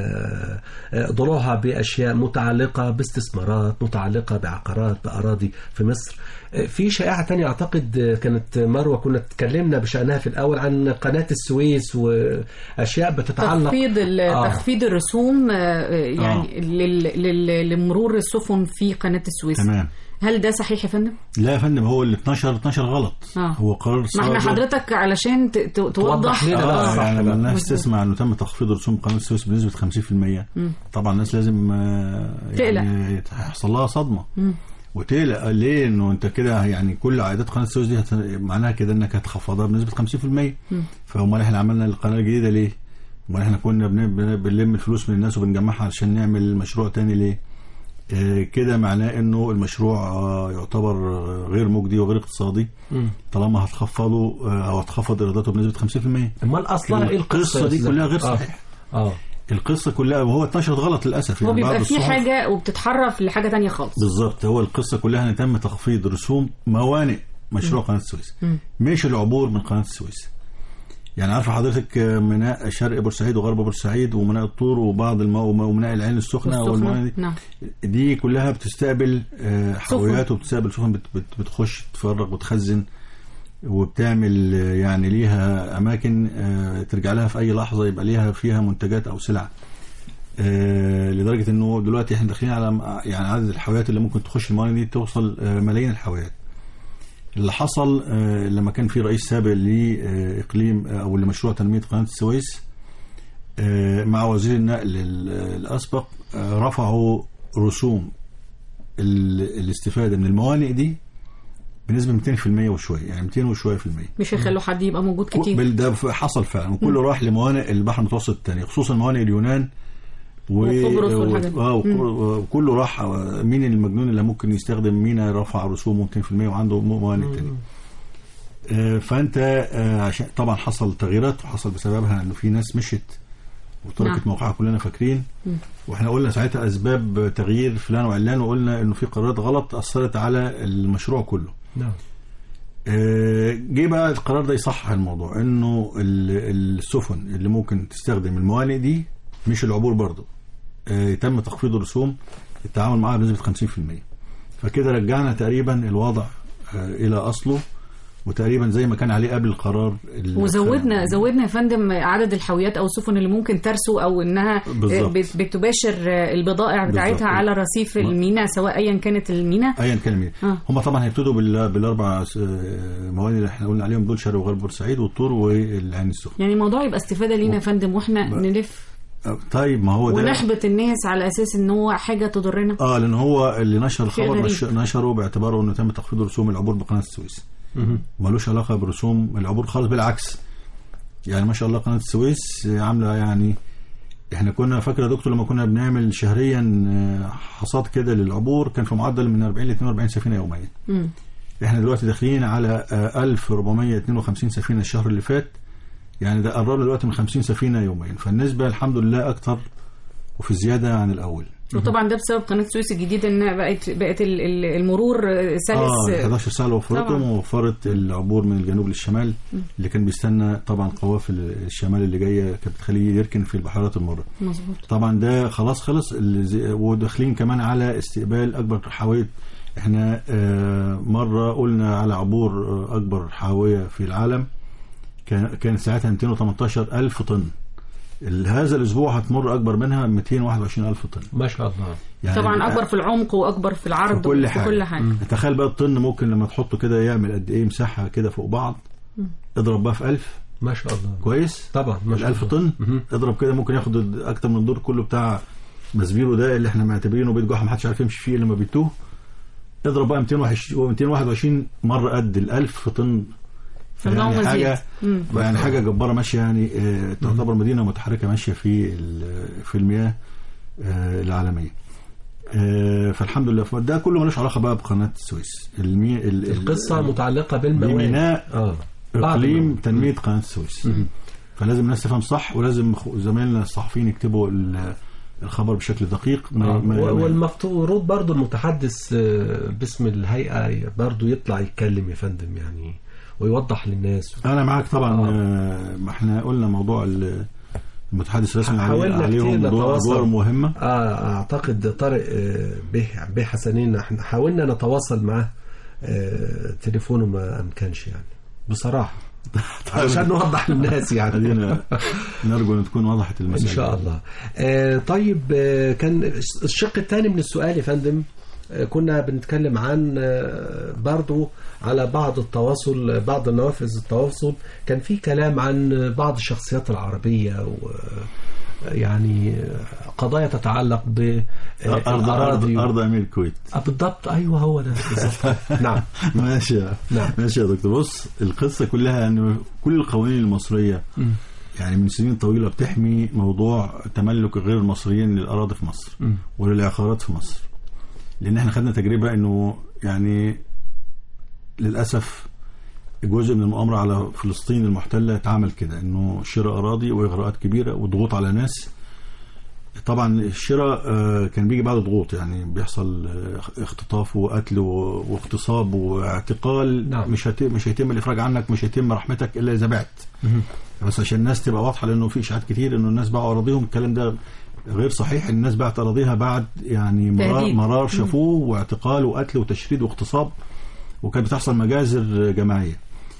وضلوعها بأشياء متعلقة باستثمارات متعلقة بعقارات بأراضي في مصر آه، في شائعة تانية أعتقد آه، كانت مروة كنا اتكلمنا بشأنها في الأول عن قناة السويس وأشياء بتتعلق تخفيض ال- آه. تخفيض الرسوم آه، يعني لل- لل- لمرور السفن في قناة السويس تمام هل ده صحيح يا فندم؟ لا يا فندم هو ال 12 12 غلط آه. هو قرار ما احنا صادر- حضرتك علشان ت- ت- توضح لنا بقى اه صح يعني بقى. لما الناس مظبوط. تسمع انه تم تخفيض رسوم قناه السويس بنسبه 50% طبعا الناس لازم آه، يعني هيحصل لها صدمه وتقلق ليه انه انت كده يعني كل عائدات قناه السويس دي هت- معناها كده انك هتخفضها بنسبه 50% فامال احنا عملنا القناه الجديده ليه؟ امال احنا كنا بن- بن- بنلم الفلوس من الناس وبنجمعها علشان نعمل مشروع تاني ليه؟ آه، كده معناه انه المشروع آه، يعتبر آه، غير مجدي وغير اقتصادي طالما هتخفضه آه، او هتخفض ايراداته بنسبه 50% امال اصلا ايه القصه القصه دي يا كلها غير أستاذ؟ صحيحه اه القصه كلها وهو اتنشرت غلط للاسف هو يعني بعض بيبقى في الصحف- حاجة وبتتحرف لحاجة تانية خالص بالظبط هو القصه كلها ان تم تخفيض رسوم موانئ مشروع قناه السويس مش العبور من قناه السويس يعني عارفه حضرتك آه، ميناء شرق بورسعيد وغرب بورسعيد وميناء الطور وبعض الماء وميناء العين السخنه والسخنة. والموانئ دي نعم دي كلها بتستقبل آه، حاويات وبتستقبل سفن بت- بت- بتخش تفرغ وتخزن وبتعمل آه، يعني ليها اماكن آه، ترجع لها في اي لحظه يبقى ليها فيها منتجات او سلع آه، لدرجه انه دلوقتي احنا داخلين على م- يعني عدد الحاويات اللي ممكن تخش الموانئ دي توصل آه، ملايين الحاويات اللي حصل آه، لما كان في رئيس سابق لاقليم آه، او لمشروع تنميه قناه السويس آه، مع وزير النقل ال- الاسبق آه، رفعوا رسوم ال- الاستفاده من الموانئ دي بنسبه 200% وشويه يعني 200 وشويه في المية مش هيخلوا حد يبقى موجود كتير بال- ده ف- حصل فعلا وكله راح لموانئ البحر المتوسط الثانيه خصوصا موانئ اليونان و... وقبرص والحاجات دي. اه وك- وكله راح مين المجنون اللي ممكن يستخدم مينا رفع رسومه 200% وعنده موانئ تانية آه، فانت آه، عشان طبعا حصل تغييرات وحصل بسببها انه في ناس مشت وتركت نعم. موقعها كلنا فاكرين واحنا قلنا ساعتها اسباب تغيير فلان وعلان وقلنا انه في قرارات غلط اثرت على المشروع كله نعم آه، جه بقى القرار ده يصحح الموضوع انه ال- السفن اللي ممكن تستخدم الموانئ دي مش العبور برضه آه، يتم تخفيض الرسوم التعامل معاها بنسبه 50% فكده رجعنا تقريبا الوضع آه، الى اصله وتقريبا زي ما كان عليه قبل القرار ال- وزودنا زودنا يا فندم عدد الحاويات او السفن اللي ممكن ترسو او انها بالظبط. بت- بتباشر البضائع بتاعتها بالظبط. على رصيف الميناء سواء ايا كانت الميناء ايا كان مين آه. هم طبعا هيبتدوا بال- بالاربع آه، موانئ اللي احنا قلنا عليهم دول شرق وغرب بورسعيد والطور والعين السخنه يعني الموضوع يبقى استفاده لينا يا فندم واحنا ب- نلف طيب ما هو ده ونحبط الناس على اساس ان هو حاجه تضرنا اه لان هو اللي نشر شيء الخبر غريب. نش- نشره باعتباره انه تم تخفيض رسوم العبور بقناه السويس ملوش علاقه برسوم العبور خالص بالعكس يعني ما شاء الله قناه السويس عامله يعني احنا كنا فاكر يا دكتور لما كنا بنعمل شهريا آه، حصاد كده للعبور كان في معدل من 40 ل 42 سفينه يوميا مم. احنا دلوقتي داخلين على آه، 1452 سفينه الشهر اللي فات يعني ده قربنا دلوقتي من 50 سفينه يوميا فالنسبه الحمد لله اكتر وفي زياده عن الاول وطبعا ده بسبب قناه السويس الجديده انها بقت بقت ال- ال- المرور اه سلس 11 ساعه اللي وفرتهم طبعاً. ووفرت العبور من الجنوب للشمال اللي كان بيستنى طبعا قوافل الشمال اللي جايه كانت بتخليه يركن في البحيرات المره مظبوط طبعا ده خلاص خلص اللي زي- وداخلين كمان على استقبال اكبر حاويه احنا آه، مره قلنا على عبور آه، اكبر حاويه في العالم كان كان ساعتها 218 الف طن ال- هذا الاسبوع هتمر اكبر منها 221 الف طن ما شاء الله يعني طبعا اكبر في العمق واكبر في العرض في كل وفي حاجه, كل حاجه تخيل بقى الطن ممكن لما تحطه كده يعمل قد ايه مساحه كده فوق بعض اضرب بقى في 1000 ما شاء الله كويس طبعا ما شاء الألف الله طن مهم. اضرب كده ممكن ياخد اكتر من الدور كله بتاع مسبيرو ده اللي احنا معتبرينه بيت جحا محدش عارف يمشي فيه الا لما بيتوه اضرب بقى 220 221 مره قد ال1000 طن فالنوع يعني حاجه مزيد. مم. يعني حاجه جباره ماشيه يعني آه، تعتبر مدينه متحركه ماشيه في ال- في المياه آه، العالميه آه، فالحمد لله ده كله ملوش علاقه بقى بقناه السويس المي... ال- ال- القصة متعلقة بالموانئ بميناء اه بعض اقليم الموانئ. تنميه قناه السويس فلازم الناس تفهم صح ولازم خ- زمايلنا الصحفيين يكتبوا ال- الخبر بشكل دقيق ما آه، ما- و- ما- والمفروض برضو المتحدث آه، باسم الهيئة برضو يطلع يتكلم يا فندم يعني ويوضح للناس انا معاك طبعا آه. آه، ما احنا قلنا موضوع ال- المتحدث الرسمي عليه- حاولنا كتير عليهم دور نتواصل. ادوار مهمه آه اعتقد طارق آه، به به حسنين احنا حاولنا نتواصل معاه آه، تليفونه ما امكنش يعني بصراحة عشان نوضح للناس يعني خلينا نرجو ان تكون وضحت ان المسألة شاء الله آه طيب آه كان الشق الثاني من السؤال يا فندم آه كنا بنتكلم عن آه برضو على بعض التواصل بعض نوافذ التواصل كان في كلام عن بعض الشخصيات العربية و يعني قضايا تتعلق ب ارض ارض الأراضي. ارض امير الكويت آه، بالضبط ايوه هو ده بالظبط نعم ماشي يا- نعم. ماشي يا دكتور بص القصه كلها ان كل القوانين المصريه يعني من سنين طويله بتحمي موضوع تملك غير المصريين للاراضي في مصر مم. وللعقارات في مصر لان احنا خدنا تجربه انه يعني للاسف جزء من المؤامره على فلسطين المحتله اتعمل كده انه شراء اراضي واغراءات كبيره وضغوط على ناس طبعا الشراء آه، كان بيجي بعد ضغوط يعني بيحصل آه، اختطاف وقتل و- واغتصاب واعتقال نعم. مش هت- مش هيتم الافراج عنك مش هيتم رحمتك الا اذا بعت بس عشان الناس تبقى واضحه لانه في اشاعات كتير انه الناس باعوا اراضيهم الكلام ده غير صحيح الناس باعت اراضيها بعد يعني مرار, تهديد. مرار شافوه واعتقال وقتل وتشريد واغتصاب وكانت بتحصل مجازر جماعيه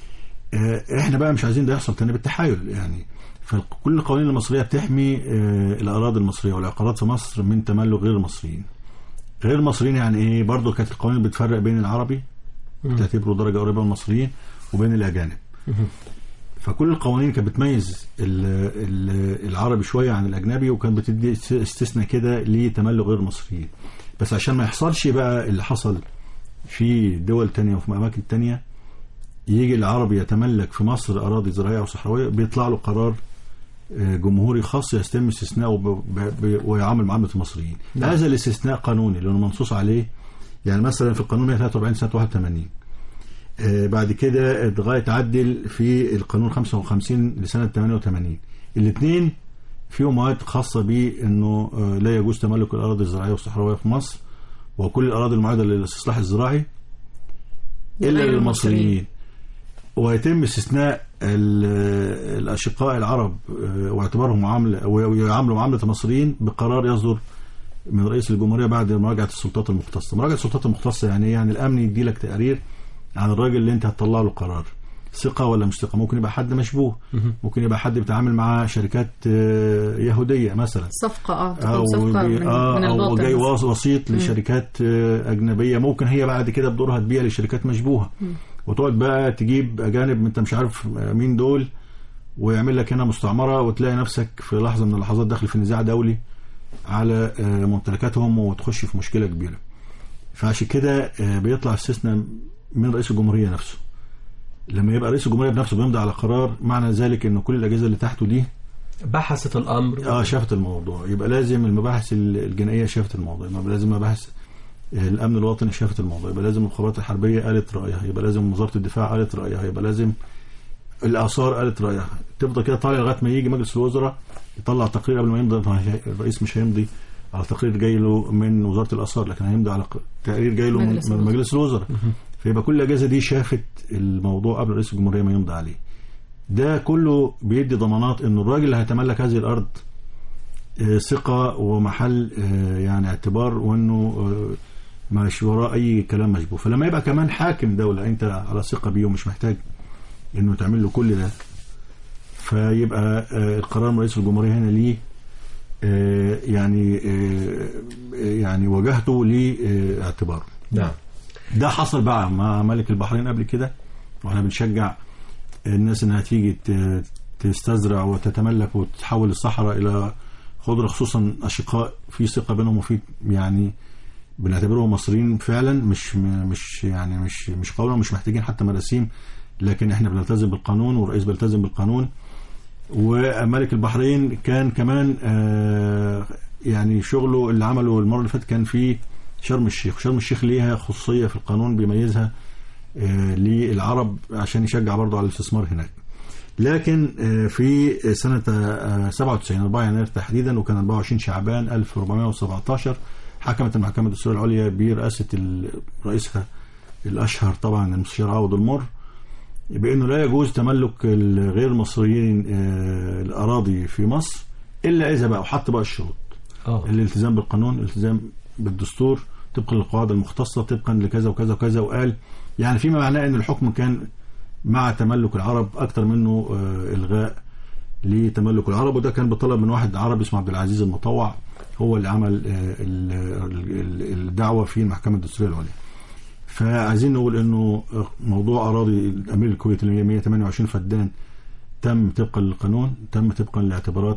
آه، احنا بقى مش عايزين ده يحصل تاني بالتحايل يعني فكل القوانين المصريه بتحمي آه، الاراضي المصريه والعقارات في مصر من تملك غير المصريين غير المصريين يعني ايه برضه كانت القوانين بتفرق بين العربي تعتبره درجه قريبه من المصريين وبين الاجانب فكل القوانين كانت بتميز ال- ال- العربي شويه عن الاجنبي وكانت بتدي است- استثناء كده لتملك غير المصريين بس عشان ما يحصلش بقى اللي حصل في دول تانية وفي اماكن تانية يجي العربي يتملك في مصر اراضي زراعيه وصحراويه بيطلع له قرار آه، جمهوري خاص يتم استثناءه ب- ب- ب- ويعامل معامله المصريين نعم. هذا الاستثناء قانوني لانه منصوص عليه يعني مثلا في القانون 143 سنه 81 آه، بعد كده اتغير تعدل في القانون 55 لسنه 88 الاثنين فيهم مواد خاصه بانه آه، لا يجوز تملك الاراضي الزراعيه والصحراويه في مصر وكل الاراضي المعده للاستصلاح الزراعي الا غير للمصريين ويتم استثناء ال- الاشقاء العرب آه، واعتبارهم معامله ويعاملوا معامله المصريين بقرار يصدر من رئيس الجمهوريه بعد مراجعه السلطات المختصه، مراجعه السلطات المختصه يعني ايه؟ يعني الامن يدي لك تقرير عن الراجل اللي انت هتطلع له قرار ثقه ولا مش ثقه، ممكن يبقى حد مشبوه، ممكن يبقى حد بيتعامل مع شركات آه، يهوديه مثلا صفقه اه تكون او صفقه جاي- من, آه من او الباطن جاي مثلاً. واس- وسيط لشركات آه، اجنبيه ممكن هي بعد كده بدورها تبيع لشركات مشبوهه وتقعد بقى تجيب اجانب انت مش عارف مين دول ويعمل لك هنا مستعمره وتلاقي نفسك في لحظه من اللحظات داخل في نزاع دولي على آه، ممتلكاتهم وتخش في مشكله كبيره فعشان كده آه، بيطلع استثناء من رئيس الجمهوريه نفسه لما يبقى رئيس الجمهوريه بنفسه بيمضي على قرار معنى ذلك ان كل الاجهزه اللي تحته دي بحثت الامر اه شافت الموضوع يبقى لازم المباحث ال- الجنائيه شافت الموضوع يبقى لازم مباحث الامن الوطني شافت الموضوع يبقى لازم المخابرات الحربيه قالت رايها يبقى لازم وزاره الدفاع قالت رايها يبقى لازم الاثار قالت رايها تفضل كده طالع لغايه ما يجي مجلس الوزراء يطلع تقرير قبل ما يمضي ما هي- الرئيس مش هيمضي على تقرير جاي له من وزاره الاثار لكن هيمضي على ق- تقرير جاي له من مجلس من الوزراء. مجلس الوزراء فيبقى كل الاجهزه دي شافت الموضوع قبل رئيس الجمهوريه ما يمضي عليه ده كله بيدي ضمانات ان الراجل اللي هيتملك هذه الارض آه، ثقه ومحل آه، يعني اعتبار وانه آه، مش وراه اي كلام مشبوه فلما يبقى كمان حاكم دوله انت على ثقه بيه ومش محتاج انه تعمل له كل ده فيبقى آه، القرار من رئيس الجمهوريه هنا ليه آه، يعني آه، يعني وجهته لاعتباره نعم ده حصل بقى مع ملك البحرين قبل كده واحنا بنشجع الناس انها تيجي ت- تستزرع وتتملك وتحول الصحراء الى خضره خصوصا اشقاء في ثقه بينهم وفي يعني بنعتبرهم مصريين فعلا مش م- مش يعني مش مش قولا مش محتاجين حتى مراسيم لكن احنا بنلتزم بالقانون والرئيس بيلتزم بالقانون وملك البحرين كان كمان آه، يعني شغله اللي عمله المره اللي فاتت كان في شرم الشيخ شرم الشيخ ليها خصوصيه في القانون بيميزها آه، للعرب عشان يشجع برضه على الاستثمار هناك لكن آه، في سنة آه، 97 4 يناير تحديدا وكان 24 شعبان 1417 حكمت المحكمة الدستورية العليا برئاسة ال- رئيسها الأشهر طبعا المستشار عوض المر بأنه لا يجوز تملك الغير المصريين آه، الأراضي في مصر إلا إذا بقى وحط بقى الشروط اه الالتزام بالقانون الالتزام بالدستور طبقا للقواعد المختصة طبقا لكذا وكذا وكذا وقال يعني فيما معناه ان الحكم كان مع تملك العرب اكتر منه آه، الغاء لتملك العرب وده كان بطلب من واحد عربي اسمه عبد العزيز المطوع هو اللي عمل آه، ال- ال- الدعوة في المحكمة الدستورية العليا فعايزين نقول انه موضوع اراضي الامير الكويت اللي هي 128 فدان تم طبقا للقانون تم طبقا لاعتبارات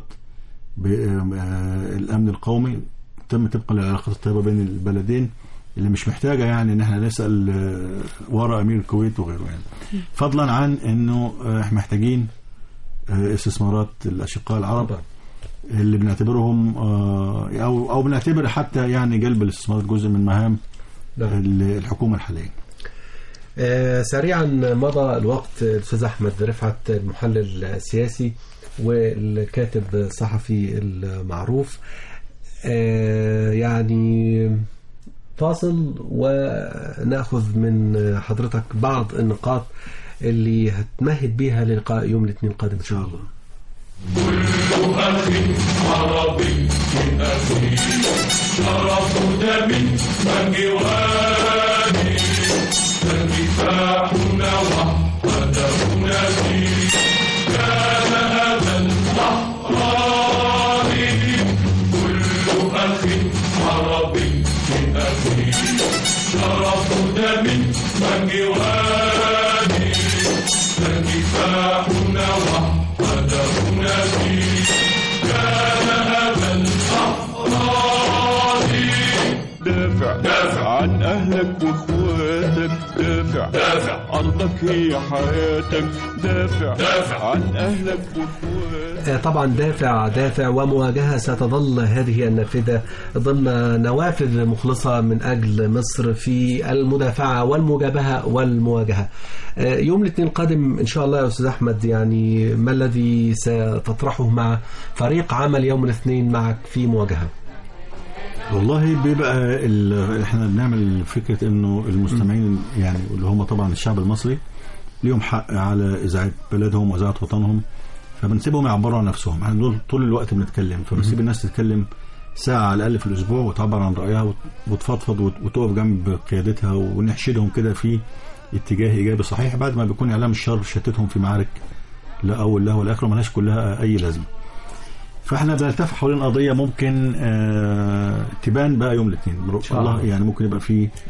بالامن القومي تم طبقا للعلاقات الطيبه بين البلدين اللي مش محتاجه يعني ان احنا نسال آه، ورا امير الكويت وغيره يعني فضلا عن انه آه، احنا محتاجين آه، استثمارات الاشقاء العرب طبعا. اللي بنعتبرهم آه، او او بنعتبر حتى يعني جلب الاستثمارات جزء من مهام نعم. ال- الحكومه الحاليه آه، سريعا مضى الوقت الاستاذ احمد رفعت المحلل السياسي والكاتب الصحفي المعروف آه، يعني فاصل وناخذ من حضرتك بعض النقاط اللي هتمهد بيها للقاء يوم الاثنين القادم ان شاء الله أخي عربي من أخي شرف دمي وجواني فكفاحنا وحدهنا فيه كان أبا الأحرار كل أخي عربي من أخي شرف دمي وجواني فكفاحنا وحدهنا فيه كان أبا الأحرار دافع دافع عن أهلك وإخواتك دافع دافع أرضك هي حياتك دافع دافع عن أهلك وإخواتك آه، طبعا دافع دافع ومواجهة ستظل هذه النافذة ضمن نوافذ مخلصة من أجل مصر في المدافعة والمجابهة والمواجهة آه، يوم الاثنين القادم إن شاء الله يا أستاذ أحمد يعني ما الذي ستطرحه مع فريق عمل يوم الاثنين معك في مواجهة والله بيبقى ال- احنا بنعمل فكره انه المستمعين يعني اللي هم طبعا الشعب المصري ليهم حق على اذاعه بلدهم واذاعه وطنهم فبنسيبهم يعبروا عن نفسهم احنا دول طول الوقت بنتكلم فبنسيب الناس تتكلم ساعه على الاقل في الاسبوع وتعبر عن رايها وت- وتفضفض وت- وتقف جنب قيادتها ونحشدهم كده في اتجاه ايجابي صحيح بعد ما بيكون اعلام الشر شتتهم في معارك لا اول لا والاخر ملهاش كلها اي لازمه فاحنا بنلتف حوالين قضيه ممكن آه تبان بقى يوم الاثنين شاء الله الله. يعني ممكن يبقى في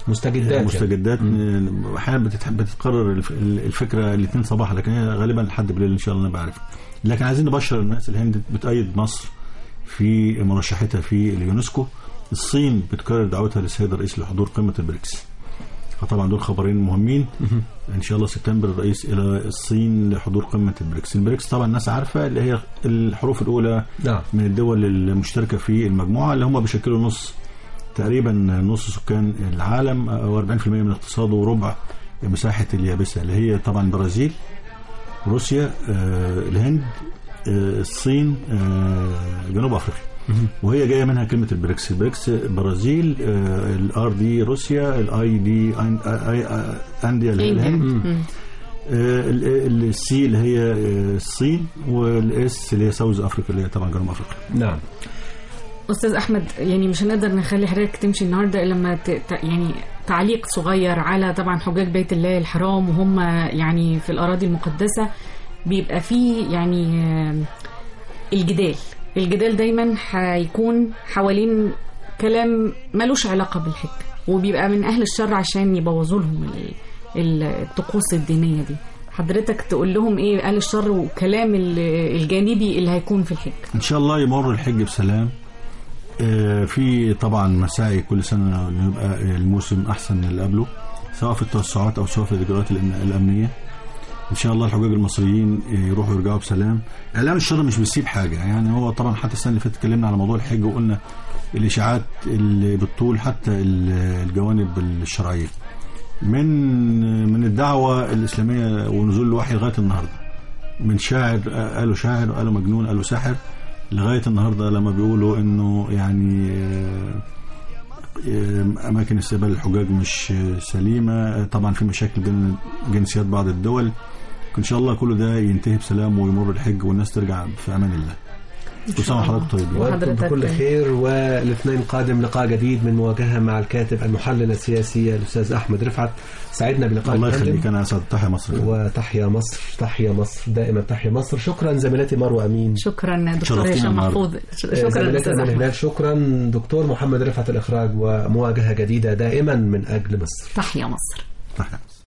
مستجدات مستجدات آه، احيانا بتتح- بتتكرر الف- الفكره الاثنين صباحا لكن هي غالبا لحد بالليل ان شاء الله انا بعرف لكن عايزين نبشر الناس الهند بتأيد مصر في مرشحتها في اليونسكو الصين بتكرر دعوتها للسيد الرئيس لحضور قمه البريكس فطبعا دول خبرين مهمين ان شاء الله سبتمبر الرئيس الى الصين لحضور قمه البريكس البريكس طبعا الناس عارفه اللي هي الحروف الاولى نعم من الدول المشتركه في المجموعه اللي هم بيشكلوا نص تقريبا نص سكان العالم او 40% من اقتصاده وربع مساحه اليابسه اللي هي طبعا البرازيل روسيا آه، الهند آه، الصين آه، جنوب افريقيا وهي جايه منها كلمه البريكس البريكس برازيل الار دي روسيا الاي دي أن- آي- آي- انديا اللي هي الهند آه، ال- ال- السي اللي هي آه، الصين والاس اللي هي ساوث افريقيا اللي هي طبعا جنوب افريقيا نعم استاذ احمد يعني مش هنقدر نخلي حضرتك تمشي النهارده الا لما ت... ت... يعني تعليق صغير على طبعا حجاج بيت الله الحرام وهم يعني في الاراضي المقدسه بيبقى فيه يعني آه، الجدال الجدال دايما هيكون حوالين كلام ملوش علاقه بالحج وبيبقى من اهل الشر عشان يبوظوا لهم ال- ال- الطقوس الدينيه دي حضرتك تقول لهم ايه اهل الشر وكلام ال- الجانبي اللي هيكون في الحج ان شاء الله يمر الحج بسلام آه، في طبعا مساعي كل سنه انه يبقى الموسم احسن من اللي قبله سواء في التوسعات او سواء في الاجراءات الأمن- الامنيه ان شاء الله الحجاج المصريين يروحوا يرجعوا بسلام اعلام الشر مش بيسيب حاجه يعني هو طبعا حتى السنه اللي فاتت اتكلمنا على موضوع الحج وقلنا الاشاعات اللي بالطول حتى ال- الجوانب الشرعيه من من الدعوه الاسلاميه ونزول الوحي لغايه النهارده من شاعر قالوا شاعر وقالوا مجنون قالوا ساحر لغايه النهارده لما بيقولوا انه يعني آه، آه، اماكن استقبال الحجاج مش آه، سليمه طبعا في مشاكل بين جنسيات بعض الدول ان شاء الله كل ده ينتهي بسلام ويمر الحج والناس ترجع في امان الله كل سنه وحضرتك طيبين وحضرتك وأنتم بكل طيب. خير والاثنين قادم لقاء جديد من مواجهة مع الكاتب المحلل السياسي الأستاذ أحمد رفعت سعدنا بلقاء الله الفندم. يخليك انا اسعد تحيا مصر وتحيا مصر تحيا مصر دائما تحيا مصر شكرا زميلتي مروة أمين شكرا دكتور شرفتينا هشام النهاردة. محفوظ شكرا زميلتي استاذ أمل احمد هلال شكرا دكتور محمد رفعت الإخراج ومواجهة جديدة دائما من أجل مصر تحيا مصر تحيا